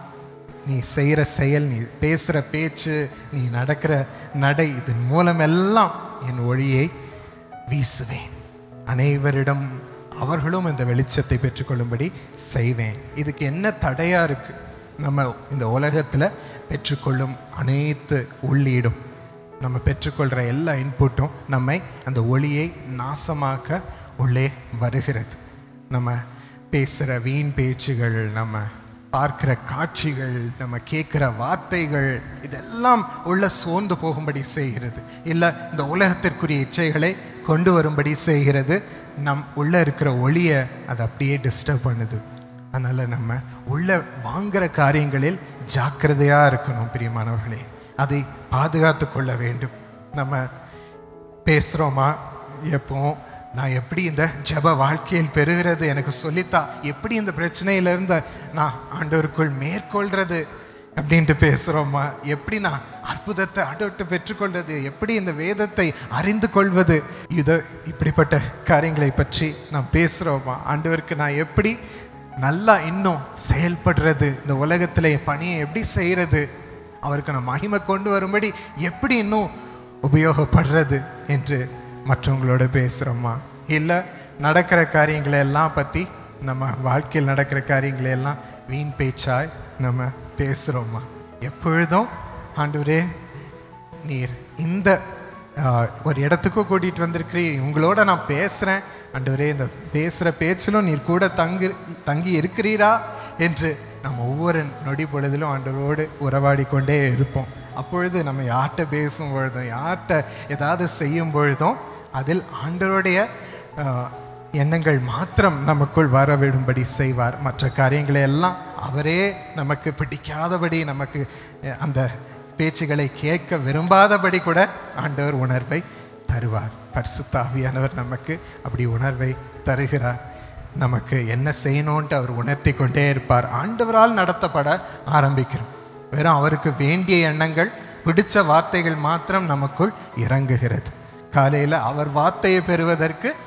நீ செய்கிற செயல் நீ பேசுகிற பேச்சு நீ நடக்கிற நடை இதன் மூலமெல்லாம் என் ஒளியை வீசுவேன் அனைவரிடம் அவர்களும் இந்த வெளிச்சத்தை பெற்றுக்கொள்ளும்படி செய்வேன் இதுக்கு என்ன தடையா இருக்கு நம்ம இந்த உலகத்துல பெற்றுக்கொள்ளும் அனைத்து உள்ளீடும் நம்ம பெற்றுக்கொள்கிற எல்லா இன்புட்டும் நம்மை அந்த ஒளியை நாசமாக்க உள்ளே வருகிறது நம்ம பேசுகிற வீண் பேச்சுகள் நம்ம பார்க்கிற காட்சிகள் நம்ம கேட்குற வார்த்தைகள் இதெல்லாம் உள்ள சோர்ந்து போகும்படி செய்கிறது இல்லை இந்த உலகத்திற்குரிய இச்சைகளை கொண்டு வரும்படி செய்கிறது நம் உள்ள இருக்கிற ஒளியை அதை அப்படியே டிஸ்டர்ப் பண்ணுது அதனால் நம்ம உள்ள வாங்குற காரியங்களில் ஜாக்கிரதையாக இருக்கணும் பிரியமானவர்களே அதை பாதுகாத்து கொள்ள வேண்டும் நம்ம பேசுகிறோமா எப்போ நான் எப்படி இந்த ஜெப வாழ்க்கையில் பெறுகிறது எனக்கு சொல்லித்தா எப்படி இந்த பிரச்சனையிலிருந்து நான் ஆண்டவருக்குள் மேற்கொள்றது அப்படின்ட்டு பேசுகிறோமா எப்படி நான் அற்புதத்தை ஆண்டவர்கிட்ட பெற்றுக்கொள்வது எப்படி இந்த வேதத்தை அறிந்து கொள்வது இது இப்படிப்பட்ட காரியங்களை பற்றி நாம் பேசுகிறோமா ஆண்டவருக்கு நான் எப்படி நல்லா இன்னும் செயல்படுறது இந்த உலகத்தில் என் பணியை எப்படி செய்கிறது அவருக்கு நான் மகிமை கொண்டு வரும்படி எப்படி இன்னும் உபயோகப்படுறது என்று மற்றவங்களோட பேசுகிறோமா இல்லை நடக்கிற காரியங்களை எல்லாம் பற்றி நம்ம வாழ்க்கையில் நடக்கிற காரியங்களை எல்லாம் வீண் பேச்சாய் நம்ம பேசுகிறோமா எப்பொழுதும் ஆண்டவரே நீர் இந்த ஆஹ், ஒரு இடத்துக்கு கூட்டிகிட்டு வந்திருக்கிறீர் உங்களோட நான் பேசுகிறேன் ஆண்டவரே இந்த பேசுகிற பேச்சிலும் நீர் கூட தங்கி தங்கி இருக்கிறீரா என்று நம்ம ஒவ்வொரு நொடி பொழுதிலும் ஆண்டவரோடு உறவாடி கொண்டே இருப்போம் அப்பொழுது நம்ம யார்கிட்ட பேசும் பொழுதும் யார்கிட்ட ஏதாவது செய்யும் பொழுதும் அதில் ஆண்டவருடைய ஆஹ், எண்ணங்கள் மாத்திரம் நமக்குள் வர விடும்படி செய்வார் மற்ற காரியங்களை எல்லாம் அவரே நமக்கு பிடிக்காதபடி நமக்கு அஹ், அந்த பேச்சுகளை கேட்க விரும்பாதபடி கூட ஆண்டவர் உணர்வை தருவார் பரிசுத்தாவியானவர் நமக்கு அப்படி உணர்வை தருகிறார் நமக்கு என்ன செய்யணும்ன்ட்டு அவர் உணர்த்தி கொண்டே இருப்பார் ஆண்டவரால் நடத்தப்பட ஆரம்பிக்கிறோம் வெறும் அவருக்கு வேண்டிய எண்ணங்கள் பிடிச்ச வார்த்தைகள் மாத்திரம் நமக்குள் இறங்குகிறது காலையில் அவர் வார்த்தையை பெறுவதற்கு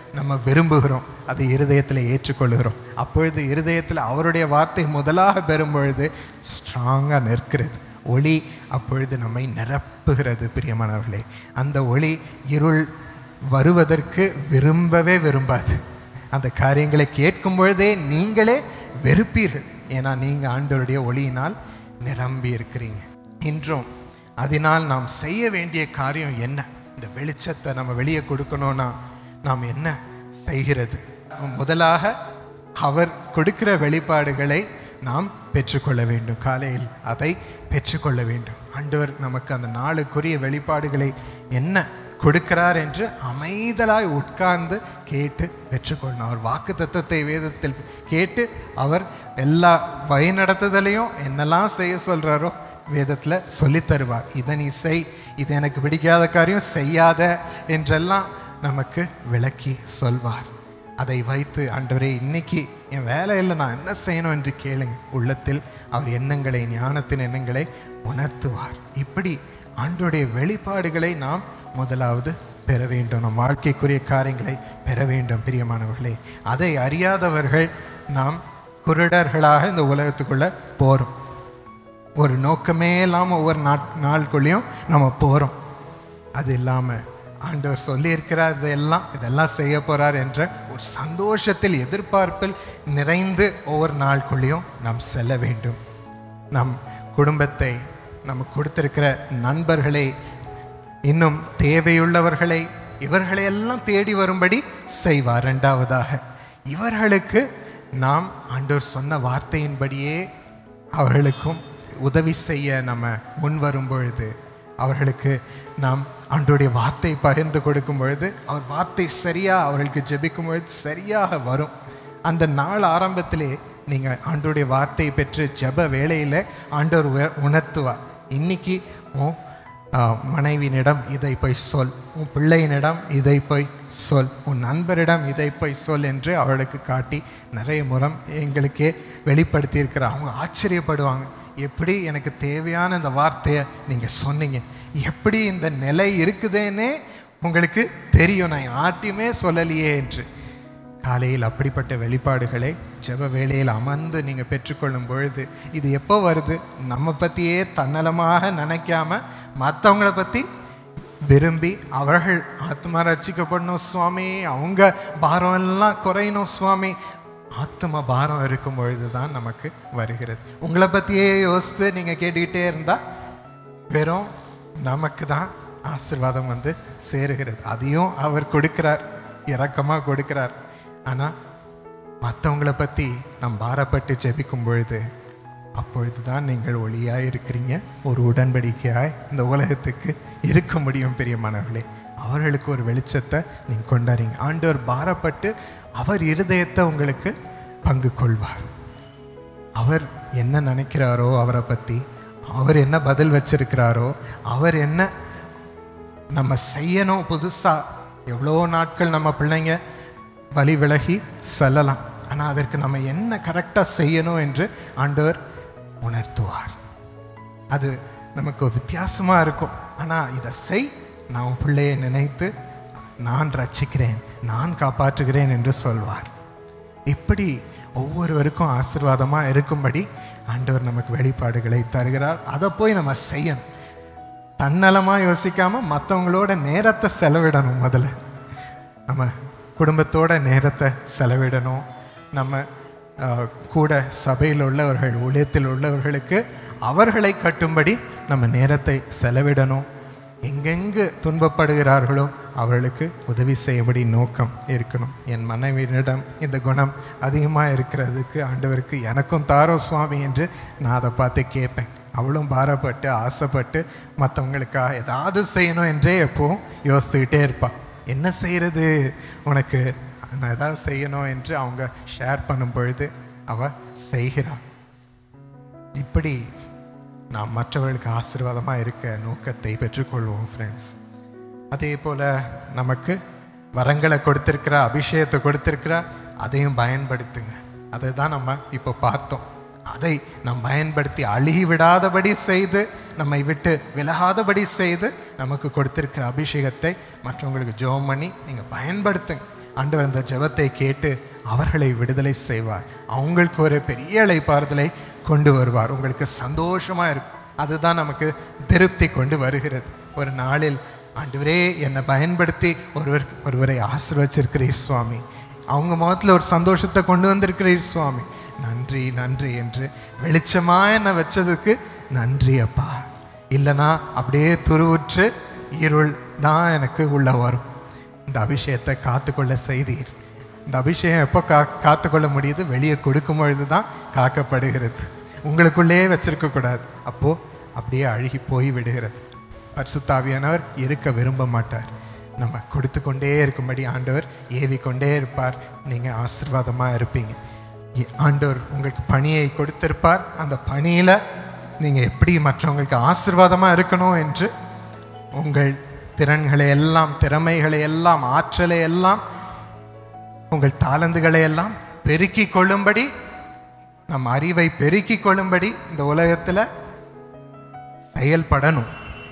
நம்ம விரும்புகிறோம் அதை இருதயத்தில் ஏற்றுக்கொள்கிறோம் அப்பொழுது இருதயத்தில் அவருடைய வார்த்தை முதலாக பெறும் பொழுது ஸ்ட்ராங்காக நிற்கிறது ஒளி அப்பொழுது நம்மை நிரப்புகிறது பிரியமானவர்களே அந்த ஒளி இருள் வருவதற்கு விரும்பவே விரும்பாது அந்த காரியங்களை கேட்கும் பொழுதே நீங்களே வெறுப்பீர்கள் ஏன்னா நீங்கள் ஆண்டவருடைய ஒளியினால் நிரம்பி இருக்கிறீங்க இன்றும் அதனால் நாம் செய்ய வேண்டிய காரியம் என்ன இந்த வெளிச்சத்தை நம்ம வெளியே கொடுக்கணும்னா நாம் என்ன செய்கிறது முதலாக அவர் கொடுக்கிற வெளிப்பாடுகளை நாம் பெற்றுக்கொள்ள வேண்டும் காலையில் அதை பெற்றுக்கொள்ள வேண்டும் ஆண்டவர் நமக்கு அந்த நாளுக்குரிய வெளிப்பாடுகளை என்ன கொடுக்கிறார் என்று அமைதலாய் உட்கார்ந்து கேட்டு பெற்றுக்கொள்ளணும் அவர் வாக்கு தத்துவத்தை வேதத்தில் கேட்டு அவர் எல்லா வழிநடத்துதலையும் என்னெல்லாம் செய்ய சொல்கிறாரோ வேதத்தில் சொல்லித் தருவார் இதை நீ செய் இது எனக்கு பிடிக்காத காரியம் செய்யாத என்றெல்லாம் நமக்கு விளக்கி சொல்வார் அதை வைத்து ஆண்டவரே இன்னைக்கு என் வேலையில் நான் என்ன செய்யணும் என்று கேளுங்க உள்ளத்தில் அவர் எண்ணங்களை ஞானத்தின் எண்ணங்களை உணர்த்துவார் இப்படி ஆண்டோடைய வெளிப்பாடுகளை நாம் முதலாவது பெற வேண்டும் நம் வாழ்க்கைக்குரிய காரியங்களை பெற வேண்டும் பிரியமானவர்களே அதை அறியாதவர்கள் நாம் குருடர்களாக இந்த உலகத்துக்குள்ள போகிறோம் ஒரு நோக்கமே இல்லாமல் ஒவ்வொரு நாட் நாளுக்குள்ளேயும் நம்ம போகிறோம் அது இல்லாமல் ஆண்டவர் சொல்லியிருக்கிறார் இதெல்லாம் இதெல்லாம் செய்ய போகிறார் என்ற ஒரு சந்தோஷத்தில் எதிர்பார்ப்பில் நிறைந்து ஒவ்வொரு நாளுக்குள்ளேயும் நாம் செல்ல வேண்டும் நம் குடும்பத்தை நமக்கு கொடுத்திருக்கிற நண்பர்களை இன்னும் தேவையுள்ளவர்களை இவர்களையெல்லாம் தேடி வரும்படி செய்வார் ரெண்டாவதாக இவர்களுக்கு நாம் ஆண்டவர் சொன்ன வார்த்தையின்படியே அவர்களுக்கும் உதவி செய்ய நம்ம முன் வரும் பொழுது அவர்களுக்கு நாம் ஆண்டோடைய வார்த்தை பகிர்ந்து கொடுக்கும் பொழுது அவர் வார்த்தை சரியாக அவர்களுக்கு ஜெபிக்கும் பொழுது சரியாக வரும் அந்த நாள் ஆரம்பத்திலே நீங்கள் ஆண்டோடைய வார்த்தையை பெற்று ஜெப வேளையில் ஆண்டவர் உ- உணர்த்துவார் இன்னைக்கு உன் ஆ, மனைவியினிடம் இதை போய் சொல் உன் பிள்ளையினிடம் இதை போய் சொல் உன் நண்பரிடம் இதை போய் சொல் என்று அவளுக்கு காட்டி நிறைய முறம் எங்களுக்கே வெளிப்படுத்தியிருக்கிறார் அவங்க ஆச்சரியப்படுவாங்க எப்படி எனக்கு தேவையான இந்த வார்த்தையை நீங்கள் சொன்னீங்க எப்படி இந்த நிலை இருக்குதுன்னே உங்களுக்கு தெரியும் நான் யார்ட்டையுமே சொல்லலையே என்று காலையில் அப்படிப்பட்ட வெளிப்பாடுகளை ஜெப வேளையில் அமர்ந்து நீங்கள் பெற்றுக்கொள்ளும் பொழுது இது எப்போ வருது நம்ம பற்றியே தன்னலமாக நினைக்காம மற்றவங்கள பற்றி விரும்பி அவர்கள் ஆத்மா ரட்சிக்கப்படணும் சுவாமி அவங்க பாரம் எல்லாம் குறையணும் சுவாமி ஆத்ம பாரம் இருக்கும் பொழுது தான் நமக்கு வருகிறது உங்களை பற்றியே யோசித்து நீங்கள் கேட்டுக்கிட்டே இருந்தால் வெறும் நமக்கு தான் ஆசீர்வாதம் வந்து சேருகிறது அதையும் அவர் கொடுக்கிறார் இரக்கமாக கொடுக்கிறார் ஆனால் மற்றவங்கள பற்றி நாம் பாரப்பட்டு ஜெபிக்கும் பொழுது அப்பொழுது தான் நீங்கள் ஒளியாக இருக்கிறீங்க ஒரு உடன்படிக்கையாய் இந்த உலகத்துக்கு இருக்க முடியும் பெரியமானவர்களே அவர்களுக்கு ஒரு வெளிச்சத்தை நீங்கள் கொண்டாடுறீங்க ஆண்டவர் பாரப்பட்டு அவர் இருதயத்தை உங்களுக்கு பங்கு கொள்வார் அவர் என்ன நினைக்கிறாரோ அவரை பற்றி அவர் என்ன பதில் வச்சிருக்கிறாரோ அவர் என்ன நம்ம செய்யணும் புதுசாக எவ்வளோ நாட்கள் நம்ம பிள்ளைங்க வழி விலகி செல்லலாம் ஆனால் அதற்கு நம்ம என்ன கரெக்டாக செய்யணும் என்று ஆண்டவர் உணர்த்துவார் அது நமக்கு ஒரு வித்தியாசமாக இருக்கும் ஆனால் இதை செய் நான் உன் பிள்ளையை நினைத்து நான் ரட்சிக்கிறேன் நான் காப்பாற்றுகிறேன் என்று சொல்வார் இப்படி ஒவ்வொருவருக்கும் ஆசீர்வாதமாக இருக்கும்படி ஆண்டவர் நமக்கு வெளிப்பாடுகளை தருகிறார் அதை போய் நம்ம செய்யணும் தன்னலமாக யோசிக்காம மற்றவங்களோட நேரத்தை செலவிடணும் முதல்ல நம்ம குடும்பத்தோட நேரத்தை செலவிடணும் நம்ம அஹ், கூட சபையில் உள்ளவர்கள் ஊழியத்தில் உள்ளவர்களுக்கு அவர்களை கட்டும்படி நம்ம நேரத்தை செலவிடணும் எங்கெங்கு துன்பப்படுகிறார்களோ அவர்களுக்கு உதவி செய்யும்படி நோக்கம் இருக்கணும் என் மனைவியினிடம் இந்த குணம் அதிகமாக இருக்கிறதுக்கு ஆண்டவருக்கு எனக்கும் தாரோ சுவாமி என்று நான் அதை பார்த்து கேட்பேன் அவளும் பாரப்பட்டு ஆசைப்பட்டு மற்றவங்களுக்காக ஏதாவது செய்யணும் என்றே எப்பவும் யோசித்துக்கிட்டே இருப்பாள் என்ன செய்கிறது உனக்கு நான் ஏதாவது செய்யணும் என்று அவங்க ஷேர் பண்ணும் பொழுது அவ செய்கிறாள் இப்படி நாம் மற்றவர்களுக்கு ஆசீர்வாதமாக இருக்க நோக்கத்தை பெற்றுக்கொள்வோம் ஃப்ரெண்ட்ஸ் அதே போல் நமக்கு வரங்களை கொடுத்திருக்கிற அபிஷேகத்தை கொடுத்திருக்கிற அதையும் பயன்படுத்துங்க அதை தான் நம்ம இப்போ பார்த்தோம் அதை நாம் பயன்படுத்தி அழுகி விடாதபடி செய்து நம்மை விட்டு விலகாதபடி செய்து நமக்கு கொடுத்திருக்கிற அபிஷேகத்தை மற்றவங்களுக்கு ஜெபம் பண்ணி நீங்கள் பயன்படுத்துங்க ஆண்டவர் அந்த ஜெபத்தை கேட்டு அவர்களை விடுதலை செய்வார் அவங்களுக்கு ஒரு பெரிய இளைப்பாறுதலை கொண்டு வருவார் உங்களுக்கு சந்தோஷமா இருக்கும் அதுதான் நமக்கு திருப்தி கொண்டு வருகிறது ஒரு நாளில் ஆண்டவரே என்னை பயன்படுத்தி ஒருவர் ஒருவரை ஆசீர்வச்சிருக்கிறீர் சுவாமி அவங்க முகத்தில் ஒரு சந்தோஷத்தை கொண்டு வந்திருக்கிறீர் சுவாமி நன்றி நன்றி என்று வெளிச்சமா என்னை வச்சதுக்கு நன்றி அப்பா இல்லைனா அப்படியே துருவுற்று இருள் தான் எனக்கு உள்ள வரும் இந்த அபிஷேகத்தை காத்துக்கொள்ள செய்தீர் இந்த அபிஷேகம் எப்போ கா காத்துக்கொள்ள முடியுது வெளியே கொடுக்கும் பொழுது தான் காக்கப்படுகிறது உங்களுக்குள்ளேயே வச்சிருக்க கூடாது அப்போ அப்படியே அழுகி போய் விடுகிறது பரிசுத்தாவியானவர் இருக்க விரும்ப மாட்டார் நம்ம கொடுத்து கொண்டே இருக்கும்படி ஆண்டவர் ஏவி கொண்டே இருப்பார் நீங்கள் ஆசீர்வாதமாக இருப்பீங்க இ- ஆண்டவர் உங்களுக்கு பணியை கொடுத்திருப்பார் அந்த பணியில் நீங்கள் எப்படி மற்றவங்களுக்கு ஆசீர்வாதமாக இருக்கணும் என்று உங்கள் திறன்களை எல்லாம் திறமைகளை எல்லாம் ஆற்றலை எல்லாம் உங்கள் தாளந்துகளை எல்லாம் பெருக்கிக் கொள்ளும்படி நம் அறிவை பெருக்கிக் கொள்ளும்படி இந்த உலகத்தில் செயல்படணும்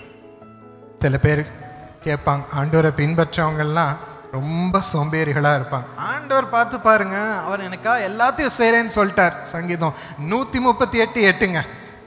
சில பேர் கேட்பாங்க ஆண்டவரை பின்பற்றவங்கெல்லாம் ரொம்ப சோம்பேறிகளாக இருப்பாங்க ஆண்டவர் பார்த்து பாருங்க அவர் எனக்கா எல்லாத்தையும் செய்கிறேன்னு சொல்லிட்டார் சங்கீதம் நூற்றி முப்பத்தி எட்டு எட்டுங்க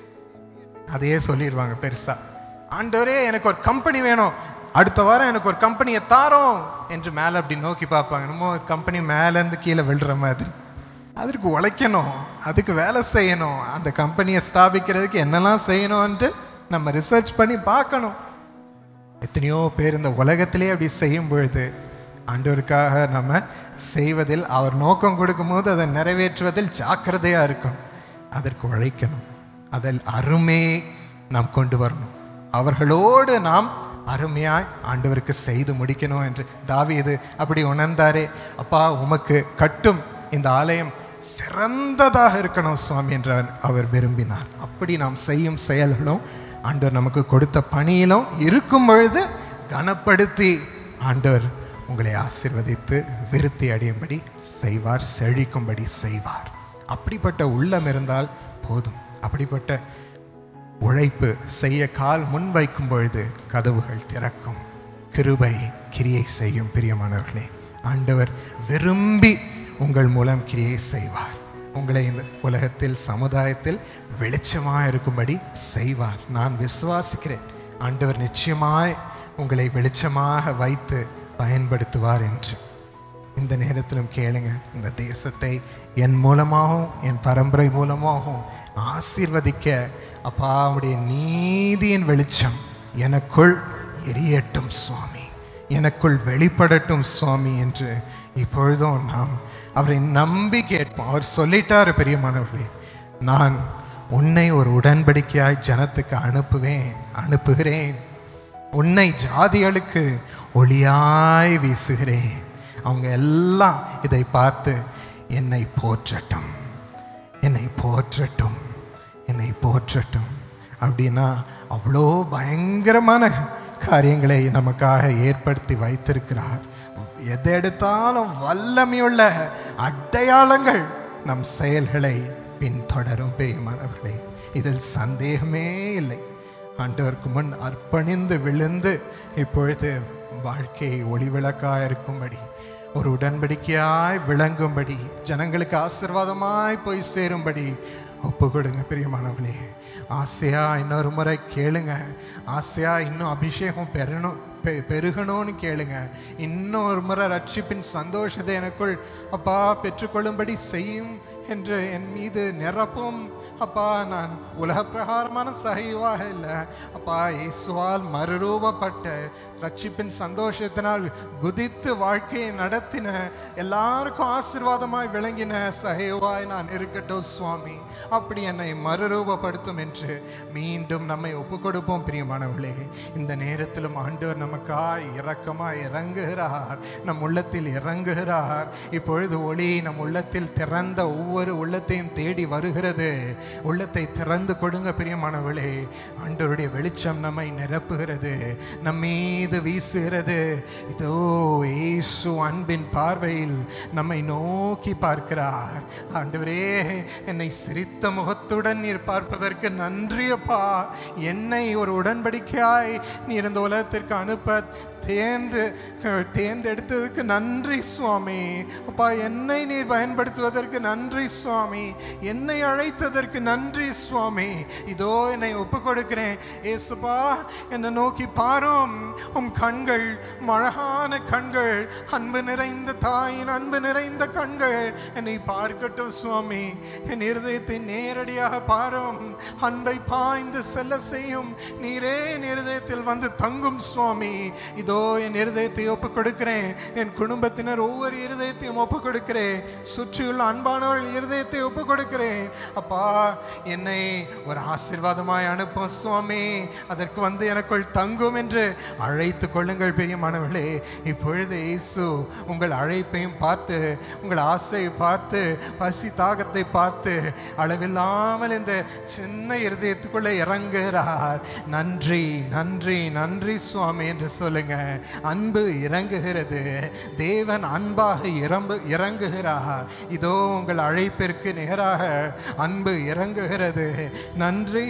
அதையே சொல்லிடுவாங்க பெருசா ஆண்டவரே எனக்கு ஒரு கம்பெனி வேணும் அடுத்த வாரம் எனக்கு ஒரு கம்பெனியை தாரோம் என்று மேலே அப்படி நோக்கி பார்ப்பாங்க நம்ம கம்பெனி மேலேருந்து கீழே விழுற மாதிரி அதற்கு உழைக்கணும் அதுக்கு வேலை செய்யணும் அந்த கம்பெனியை ஸ்தாபிக்கிறதுக்கு என்னெல்லாம் செய்யணும்ன்ட்டு நம்ம ரிசர்ச் பண்ணி பார்க்கணும் எத்தனையோ பேர் இந்த உலகத்திலே அப்படி செய்யும் பொழுது ஆண்டவருக்காக நம்ம செய்வதில் அவர் நோக்கம் கொடுக்கும்போது அதை நிறைவேற்றுவதில் ஜாக்கிரதையாக இருக்கணும் அதற்கு உழைக்கணும் அதில் அருமையை நாம் கொண்டு வரணும் அவர்களோடு நாம் அருமையாய் ஆண்டவருக்கு செய்து முடிக்கணும் என்று தாவீது அப்படி உணர்ந்தாரே அப்பா உமக்கு கட்டும் இந்த ஆலயம் சிறந்ததாக இருக்கணும் சுவாமி என்று அவர்- அவர் விரும்பினார் அப்படி நாம் செய்யும் செயல்களும் ஆண்டவர் நமக்கு கொடுத்த பணியிலும் இருக்கும் பொழுது கனப்படுத்தி ஆண்டவர் உங்களை ஆசீர்வதித்து விருத்தி அடையும்படி செய்வார் செழிக்கும்படி செய்வார் அப்படிப்பட்ட உள்ளம் இருந்தால் போதும் அப்படிப்பட்ட உழைப்பு செய்ய கால் முன் வைக்கும் பொழுது கதவுகள் திறக்கும் கிருபை கிரியை செய்யும் பிரியமானவர்களே ஆண்டவர் விரும்பி உங்கள் மூலம் கிரியை செய்வார் உங்களை இந்த உலகத்தில் சமுதாயத்தில் வெளிச்சமாக இருக்கும்படி செய்வார் நான் விசுவாசிக்கிறேன் ஆண்டவர் நிச்சயமாய் உங்களை வெளிச்சமாக வைத்து பயன்படுத்துவார் என்று இந்த நேரத்திலும் கேளுங்க இந்த தேசத்தை என் மூலமாகவும் என் பரம்பரை மூலமாகவும் ஆசீர்வதிக்க அப்பா உடைய நீதியின் வெளிச்சம் எனக்குள் எரியட்டும் சுவாமி எனக்குள் வெளிப்படட்டும் சுவாமி என்று இப்பொழுதும் நாம் அவரை நம்பி கேட்போம் அவர் சொல்லிட்டாரு பெரியமானவர்களே நான் உன்னை ஒரு உடன்படிக்கையாய் ஜனத்துக்கு அனுப்புவேன் அனுப்புகிறேன் உன்னை ஜாதிகளுக்கு ஒளியாய் வீசுகிறேன் அவங்க எல்லாம் இதை பார்த்து என்னை போற்றட்டும் என்னை போற்றட்டும் என்னை போற்றட்டும் அப்படின்னா அவ்வளோ பயங்கரமான காரியங்களை நமக்காக ஏற்படுத்தி வைத்திருக்கிறார் எதை எடுத்தாலும் வல்லமையுள்ள அடையாளங்கள் நம் செயல்களை பின்தொடரும் பெரியமானவர்களே இதில் சந்தேகமே இல்லை ஆண்டவருக்கு முன் அர்ப்பணிந்து விழுந்து இப்பொழுது வாழ்க்கையை ஒளிவிளக்காக இருக்கும்படி ஒரு உடன்படிக்கையாய் விளங்கும்படி ஜனங்களுக்கு ஆசீர்வாதமாய் போய் சேரும்படி ஒப்பு கொடுங்க பிரியமானவர்களே ஆசையா இன்னொரு முறை கேளுங்க ஆசையா இன்னும் அபிஷேகம் பெறணும் பெ- பெருகணும்னு கேளுங்க இன்னும் ஒரு முறை ரட்சிப்பின் சந்தோஷத்தை எனக்குள் அப்பா பெற்றுக்கொள்ளும்படி செய்யும் என்று என் மீது நிரப்பும் அப்பா நான் உலக பிரகாரமான சகைவாக இல்லை அப்பா இயேசுவால் மறுரூபப்பட்ட ரட்சிப்பின் சந்தோஷத்தினால் குதித்து வாழ்க்கையை நடத்தின எல்லாருக்கும் ஆசீர்வாதமாய் விளங்கின சகைவாய் நான் இருக்கட்டும் சுவாமி அப்படி என்னை மறுரூபப்படுத்தும் என்று மீண்டும் நம்மை ஒப்பு கொடுப்போம் பிரியமானவர்களே இந்த நேரத்திலும் ஆண்டவர் நமக்காய் இரக்கமாய் இறங்குகிறார் நம் உள்ளத்தில் இறங்குகிறார் இப்பொழுது ஒளி நம் உள்ளத்தில் திறந்த ஒவ்வொரு உள்ளத்தையும் தேடி வருகிறது உள்ளத்தை திறந்து கொடுங்க பிரியமானவர்களே ஆண்டவருடைய வெளிச்சம் நம்மை நிரப்புகிறது நம் மீது வீசுகிறது இதோ இயேசு அன்பின் பார்வையில் நம்மை நோக்கி பார்க்கிறார் ஆண்டவரே என்னை சிரித்த முகத்துடன் நீர் பார்ப்பதற்கு நன்றி அப்பா என்னை ஒரு உடன்படிக்கையாய் நீர் இந்த உலகத்திற்கு அனுப்ப தேர்ந்து தேர்ந்தெடுத்ததுக்கு நன்றி சுவாமி அப்பா என்னை நீர் பயன்படுத்துவதற்கு நன்றி சுவாமி என்னை அழைத்ததற்கு நன்றி சுவாமி இதோ என்னை ஒப்பு கொடுக்கிறேன் ஏசுப்பா என்னை நோக்கி பாரும் உம் கண்கள் உம் அழகான கண்கள் அன்பு நிறைந்த தாயின் அன்பு நிறைந்த கண்கள் என்னை பார்க்கட்டும் சுவாமி என் இருதயத்தை நேரடியாக பாரும் அன்பை பாய்ந்து செல்ல செய்யும் நீரே என் இருதயத்தில் வந்து தங்கும் சுவாமி இதோ என் இருதயத்தை ஒப்பு கொடுக்கிறேன் என் குடும்பத்தினர் ஒவ்வொரு இருதயத்தையும் ஒப்பு கொடுக்கிறேன் சுற்றியுள்ள அன்பானவர்கள் இருதயத்தை ஒப்பு கொடுக்கிறேன் அப்பா என்னை ஒரு ஆசீர்வாதமாய் அனுப்பும் சுவாமி அதற்கு வந்து எனக்குள் தங்கும் என்று அழைத்து கொள்ளுங்கள் பெரியமானவர்களே இப்பொழுது இயேசு உங்கள் அழைப்பையும் பார்த்து உங்கள் ஆசையை பார்த்து பசி தாகத்தை பார்த்து அளவில்லாமல் இந்த சின்ன இருதயத்துக்குள்ளே இறங்குகிறார் நன்றி நன்றி நன்றி சுவாமி என்று சொல்லுங்க அன்பு இறங்குகிறது தேவன் அன்பாக இறம்பு இறங்குகிறார் இதோ உங்கள் அழைப்பிற்கு நிகராக அன்பு இறங்குகிறது நன்றி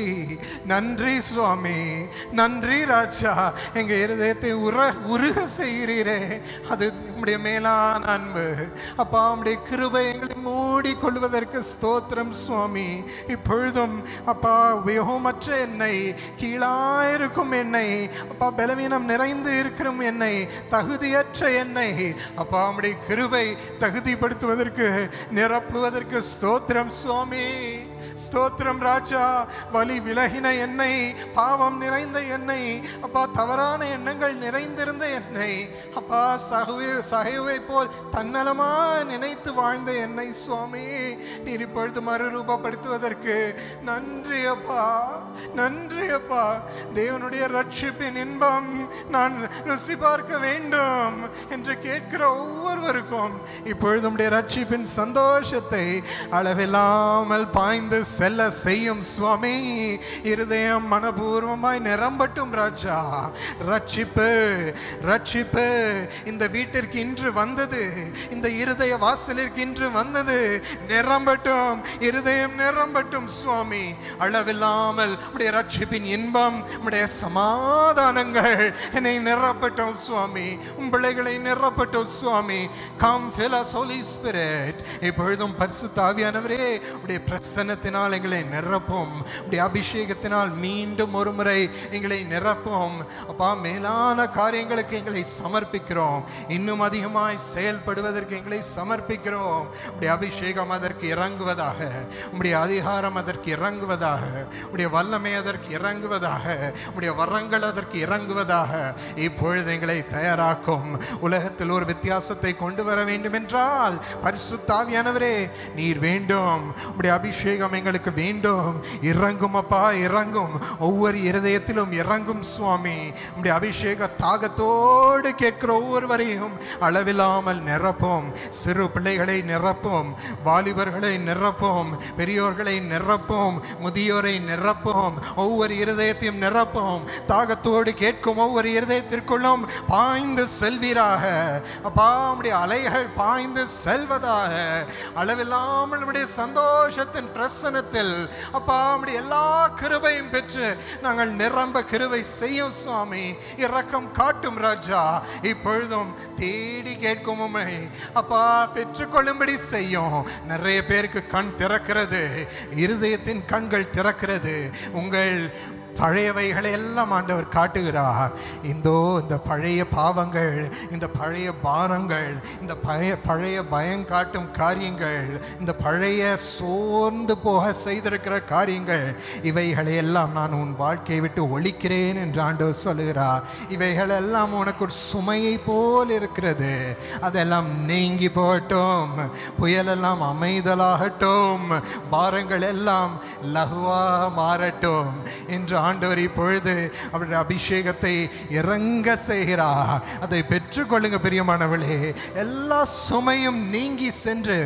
நன்றி சுவாமி நன்றி ராஜா எங்க இருதயத்தை உர உருக செய்கிறீரே அது உம்முடைய மேலான அன்பு அப்பா உம்முடைய கிருபை எங்களை மூடி கொள்வதற்கு ஸ்தோத்திரம் சுவாமி இப்பொழுதும் அப்பா உபயோகமற்ற என்னை கீழாயிருக்கும் என்னை அப்பா பலவீனம் நிறைந்து இருக்கிற என்னை தகுதியற்ற என்னை அப்பா உம்முடைய கிருபை தகுதிப்படுத்துவதற்கு நிரப்புவதற்கு ஸ்தோத்திரம் சுவாமி ஸ்தோத்திரம் ராஜா வலி விலகின என்னை பாவம் நிறைந்த என்னை அப்பா தவறான எண்ணங்கள் நிறைந்திருந்த என்னை அப்பா சகுவே சகைவை போல் தன்னலமா நினைத்து வாழ்ந்த என்னை சுவாமி நீர் இப்பொழுது மறுரூபப்படுத்துவதற்கு நன்றி அப்பா நன்றி அப்பா தேவனுடைய ரட்சிப்பின் இன்பம் நான் ருசி பார்க்க வேண்டும் என்று கேட்கிற ஒவ்வொருவருக்கும் இப்பொழுது உம்முடைய ரட்சிப்பின் சந்தோஷத்தை அளவில்லாமல் பாய்ந்து செல்ல செய்யும் சுவாமி இருதயம் மனபூர்வமாய் நிரம்பட்டும் ராஜா ரட்சிப்பு ரட்சிப்பு இந்த வீட்டிற்கு இன்று வந்தது இந்த இருதய வாசலிற்கு இன்று வந்தது நிரம்பட்டும் இருதயம் நிரம்பட்டும் சுவாமி அளவில்லாமல் உடைய ரட்சிப்பின் இன்பம் உடைய சமாதானங்கள் என்னை நிரப்பட்டும் சுவாமி உம் பிள்ளைகளை நிரப்பட்டும் சுவாமி கம் ஃபிலஸ் ஹோலி ஸ்பிரிட் இப்பொழுதும் பரிசுத்த ஆவியானவரே உடைய பிரசன்னத்தினால் எங்களை நிரப்பும் உடைய அபிஷேகத்தினால் மீண்டும் ஒரு முறை எங்களை நிரப்பும் அப்பா மேலான காரியங்களுக்கு எங்களை சமர்ப்பிக்கிறோம் இன்னும் அதிகமாய் செயல்படுவதற்கு எங்களை சமர்ப்பிக்கிறோம் உடைய அபிஷேகம் அதற்கு இறங்குவதாக உடைய அதிகாரம் அதற்கு இறங்குவதாக உடைய வல்லமை அதற்கு இறங்குவதாக உடைய வரங்கள் அதற்கு இறங்குவதாக இப்பொழுது எங்களை தயாராக்கும் உலகத்தில் ஒரு வித்தியாசத்தை கொண்டு வர வேண்டும் என்றால் பரிசுத்தாவியானவரே நீர் வேண்டும் உடைய அபிஷேகம் எங்களுக்கு வேண்டும் இறங்கும் அப்பா இறங்கும் ஒவ்வொரு இருதயத்திலும் இறங்கும் சுவாமி உடைய அபிஷேக தாகத்தோடு கேட்கிற ஒவ்வொருவரையும் அளவில்லாமல் நிரப்பும் சிறு பிள்ளைகளை நிரப்பும் வாலிபர்களை நிரப்பும் பெரியோர்களை நிரப்பும் முதியோரை நிரப்பும் ஒவ்வொரு இருதயத்தையும் நிரப்பும் தாகத்தோடு கேட்கும் ஒவ்வொரு இருதயத்திற்குள்ளும் பாய்ந்து செல்வீராக அப்பா உம்முடைய அலைகள் பாய்ந்து செல்வதாக அளவில்லாமல் உம்முடைய சந்தோஷத்தின் பிரசனத்தில் அப்பா உம்முடைய எல்லா கிருபையும் பெற்று நாங்கள் நிரம்ப கிருபை செய்யும் சுவாமி இரக்கம் காட்டும் ராஜா இப்பொழுதும் தேடி கேட்கும் உம்மை அப்பா பெற்றுக்கொள்ளும்படி செய்யும் நிறைய பேருக்கு கண் திறக்கிறது இருதயத்தின் கண்கள் திறக்கிறது உங்கள் பழையவைகளை எல்லாம் ஆண்டவர் காட்டுகிறார் இந்தோ இந்த பழைய பாவங்கள் இந்த பழைய பாரங்கள் இந்த பழைய பழைய பயம் காட்டும் காரியங்கள் இந்த பழைய சோர்ந்து போக செய்திருக்கிற காரியங்கள் இவைகளை எல்லாம் நான் உன் வாழ்க்கையை விட்டு ஒழிக்கிறேன் என்று ஆண்டவர் சொல்லுகிறார் இவைகள் எல்லாம் உனக்கு ஒரு சுமையை போல் இருக்கிறது அதெல்லாம் நீங்கி போகட்டும் புயலெல்லாம் அமைதலாகட்டும் பாரங்கள் எல்லாம் லகுவா மாறட்டும் என்று ஆண்டவர் இப்பொழுது அவருடைய அபிஷேகத்தை இறங்க செய்கிறார் அதை பெற்றுக்கொள்ளுங்க பிரியமானவளே எல்லா சுமையும் நீங்கி சென்று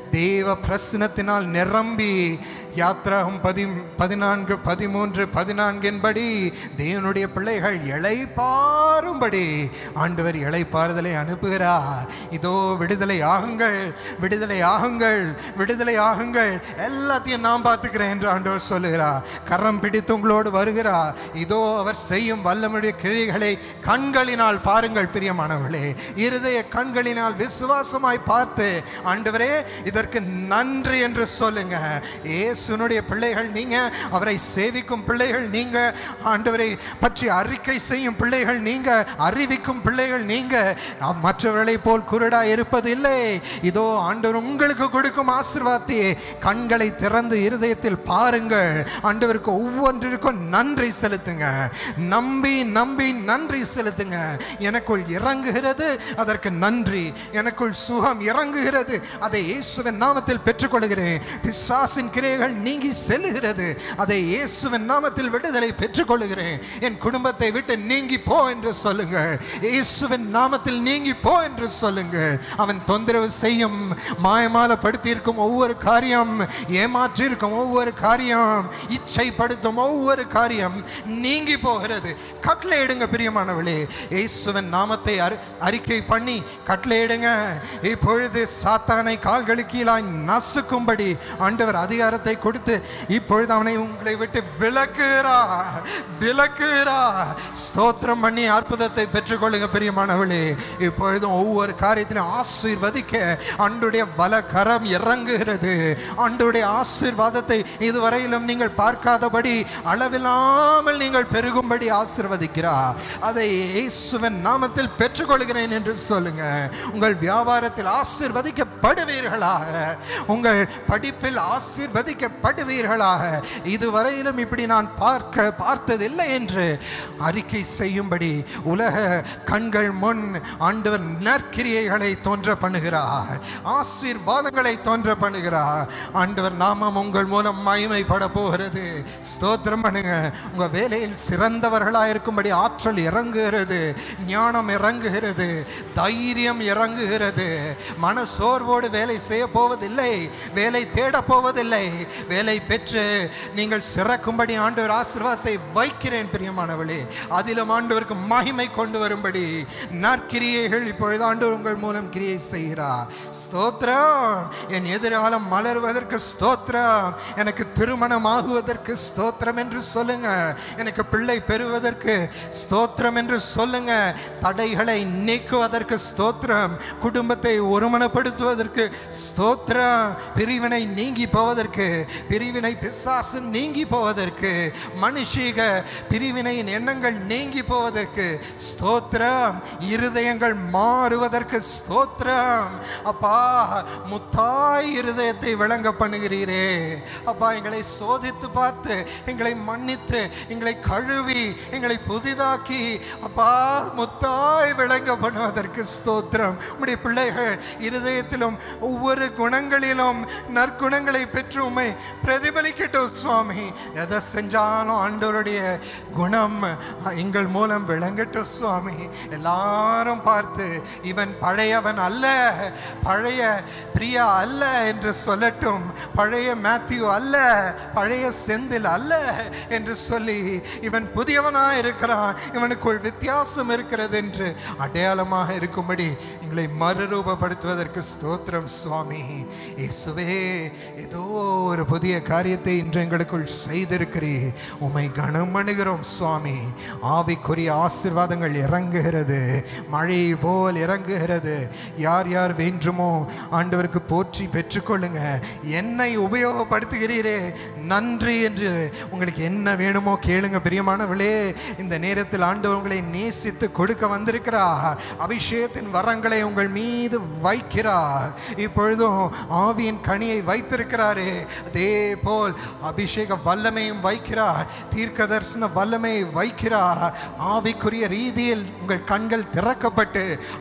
தேவ பிரசனத்தினால் நிரம்பி யாத்ராகும் பதி பதினான்கு பதிமூன்று பதினான்கின்படி தேவனுடைய பிள்ளைகள் இளைப்பாறும்படி ஆண்டவர் இளைப்பாறுதலை அனுப்புகிறார் இதோ விடுதலை ஆகுங்கள் விடுதலை ஆகுங்கள் விடுதலை ஆகுங்கள் எல்லாத்தையும் நான் பார்த்துக்கிறேன் என்று ஆண்டவர் சொல்லுகிறார் கரம் பிடித்து உங்களோடு வருகிறார் இதோ அவர் செய்யும் வல்லமுடைய கிழிகளை கண்களினால் பாருங்கள் பிரியமானவர்களே இருதய கண்களினால் விசுவாசமாய் பார்த்து ஆண்டவரே இதற்கு நன்றி என்று சொல்லுங்க இயேசுனுடைய பிள்ளைகள் நீங்க அவரை சேவிக்கும் பிள்ளைகள் நீங்க ஆண்டவரை பற்றி அறிக்கை செய்யும் பிள்ளைகள் நீங்க அறிவிக்கும் பிள்ளைகள் நீங்க அ- மற்றவர்களைப் போல் குருடா இருப்பதில்லை இதோ ஆண்டவர் உங்களுக்கு கொடுக்கும் ஆசீர்வாதத்தையே கண்களை திறந்து இருதயத்தில் பாருங்கள் ஆண்டவருக்கு ஒவ்வொன்றிற்கும் நன்றி செலுத்துங்க நம்பி நம்பி நன்றி செலுத்துங்க எனக்குள் இறங்குகிறது அதற்கு நன்றி எனக்குள் சுகம் இறங்குகிறது அதை இயேசுவின் நாமத்தில் பெற்றுக்கொள்கிறேன் பிசாசின் கிரைகள் நீங்கி செல்லுகிறது அதை இயேசுவின் நாமத்தில் விடுதலை பெற்றுக்கொள்கிறேன் என் குடும்பத்தை விட்டு நீங்கி போ என்று சொல்லுங்கள் இயேசுவின் நாமத்தில் நீங்கி போ என்று சொல்லுங்கள் அவன் தொந்தரவு செய்யும் மாயமாலப்படுத்தி இருக்கும் ஒவ்வொரு காரியம் ஏமாற்றி இருக்கும் ஒவ்வொரு காரியம் இச்சைப்படுத்தும் ஒவ்வொரு காரியம் நீங்கி போகிறது கட்டளையிடுங்க பிரியமானவளே இயேசுவின் நாமத்தை அறி- அறிக்கை பண்ணி கட்டளையிடுங்க இப்பொழுது சாத்தானை கால்களுக்கு கீழாய் நசுக்கும்படி ஆண்டவர் அதிகாரத்தை கொடுத்து இப்பொழுது அவனை உங்களை விட்டு விலக்குகிறா விலக்குகிறா ஸ்தோத்திரம் பண்ணி அற்புதத்தை பெற்றுக்கொள்ளுங்க பிரியமானவளே இப்பொழுதும் ஒவ்வொரு காரியத்திலும் ஆசீர்வதிக்க ஆண்டுடைய பல கரம் இறங்குகிறது ஆண்டுடைய ஆசீர்வாதத்தை இதுவரையிலும் நீங்கள் பார்க்காதபடி அளவில்லாமல் நீங்கள் பெருகும்படி ஆசீர்வதிக்கிறார் அதை இயேசுவின் நாமத்தில் பெற்றுக்கொள்கிறேன் என்று சொல்லுங்க உங்கள் வியாபாரத்தில் ஆசீர்வதிக்கப்படுவீர்களாக உங்கள் படிப்பில் ஆசீர்வதிக்கப்படுவீர்களாக இதுவரையிலும் இப்படி நான் பார்க்க பார்த்ததில்லை என்று அறிக்கை செய்யும்படி உலக கண்கள் முன் ஆண்டவர் நற்கிரியைகளை தோன்ற பண்ணுகிறார் ஆசீர்வாதங்களை தோன்ற பண்ணுகிறார் ஆண்டவர் நாமம் உங்கள் மூலம் மகிமைப்பட போகிறது ஸ்தோத்திரம் பண்ணுங்க உங்க வேலையில் சிறந்தவர்களாக இருக்கும்படி ஆற்றல் இறங்குகிறது ஞானம் இறங்குகிறது தைரியம் இறங்குகிறது மன சோர்வோடு வேலை செய்ய போவதில்லை வேலை தேட போவதில்லை வேலை பெற்று நீங்கள் சிறக்கும்படி ஆண்டவர் ஆசீர்வாதத்தை வைக்கிறேன் பிரியமானவளே அதிலும் ஆண்டவருக்கு மகிமை கொண்டு வரும்படி நற்கிரியைகள் இப்பொழுது ஆண்டவர் உங்கள் மூலம் கிரியை செய்கிறார் ஸ்தோத்திரம் என் எதிர்காலம் மலர்வதற்கு ஸ்தோத்திரம் எனக்கு திருமணம் ஆகுவதற்கு ஸ்தோத்திரம் என்று சொல்லுங்க எனக்கு பிள்ளை பெறுவதற்கு ஸ்தோத்திரம் என்று சொல்லுங்க தடைகளை நீக்குவதற்கு ஸ்தோத்திரம் குடும்பத்தை ஒருமனப்படுத்துவதற்கு ஸ்தோத்திரம் பிரிவினை நீங்கி போவதற்கு பிரிவினை பிசாசு நீங்கி போவதற்கு மனுஷீக பிரிவினையின் எண்ணங்கள் நீங்கி போவதற்கு ஸ்தோத்திரம் இருதயங்கள் மாறுவதற்கு ஸ்தோத்திரம் அப்பா முத்தாய் இருதயத்தை விளங்க பண்ணுகிறீரே அப்பா எங்களை சோதித்து பார்த்து எங்களை மன்னித்து எங்களை கழுவி எங்களை புதிதாக்கி அப்பா முத்தாய் விளங்க பண்ணுவதற்கு ஸ்தோத்திரம் உம்முடைய பிள்ளைகள் இருதயத்திலும் ஒவ்வொரு குணங்களிலும் நற்குணங்களை பெற்று உம்மை பிரதிபலிக்கட்டும் சுவாமி எதை செஞ்சாலும் ஆண்டவருடைய குணம் எங்கள் மூலம் விளங்கட்டும் சுவாமி எல்லாரும் பார்த்து இவன் பழையவன் அல்ல பழைய பிரியா அல்ல என்று சொல்லட்டும் பழைய மேத்யூ அல்ல பழைய செந்தில் அல்ல என்று சொல்லி இவன் புதியவனாக இருக்கிறான் இவனுக்குள் வித்தியாசம் இருக்கிறது என்று அடையாளமாக இருக்கும்படி எங்களை மறுரூபப்படுத்துவதற்கு ஸ்தோத்திரம் சுவாமி இயேசுவே ஏதோ ஒரு புதிய காரியத்தை இன்று எங்களுக்குள் செய்திருக்கிறீர் உம்மை கனம் பண்ணுகிறோம் சுவாமி ஆவிக்குரிய ஆசீர்வாதங்கள் இறங்குகிறது மழை போல் இறங்குகிறது யார் யார் வேண்டுமோ ஆண்டவருக்கு போற்றி பெற்றுக்கொள்ளுங்க என்னை உபயோகப்படுத்துகிறீரே நன்றி என்று உங்களுக்கு என்ன வேணுமோ கேளுங்க பிரியமானவளே இந்த நேரத்தில் ஆண்டவர் உங்களை நேசித்து கொடுக்க வந்திருக்கிறார் அபிஷேகத்தின் வரங்களை உங்கள் மீது வைக்கிறார் இப்பொழுதும் ஆவியின் கனியை வைத்திருக்கிறாரே அதே போல் அபிஷேக வல்லமையும் வைக்கிறார் தீர்க்க தரிசன வல்லமையை வைக்கிறார் ஆவிக்குரிய ரீதியில் உங்கள் கண்கள் திறக்கப்பட்டு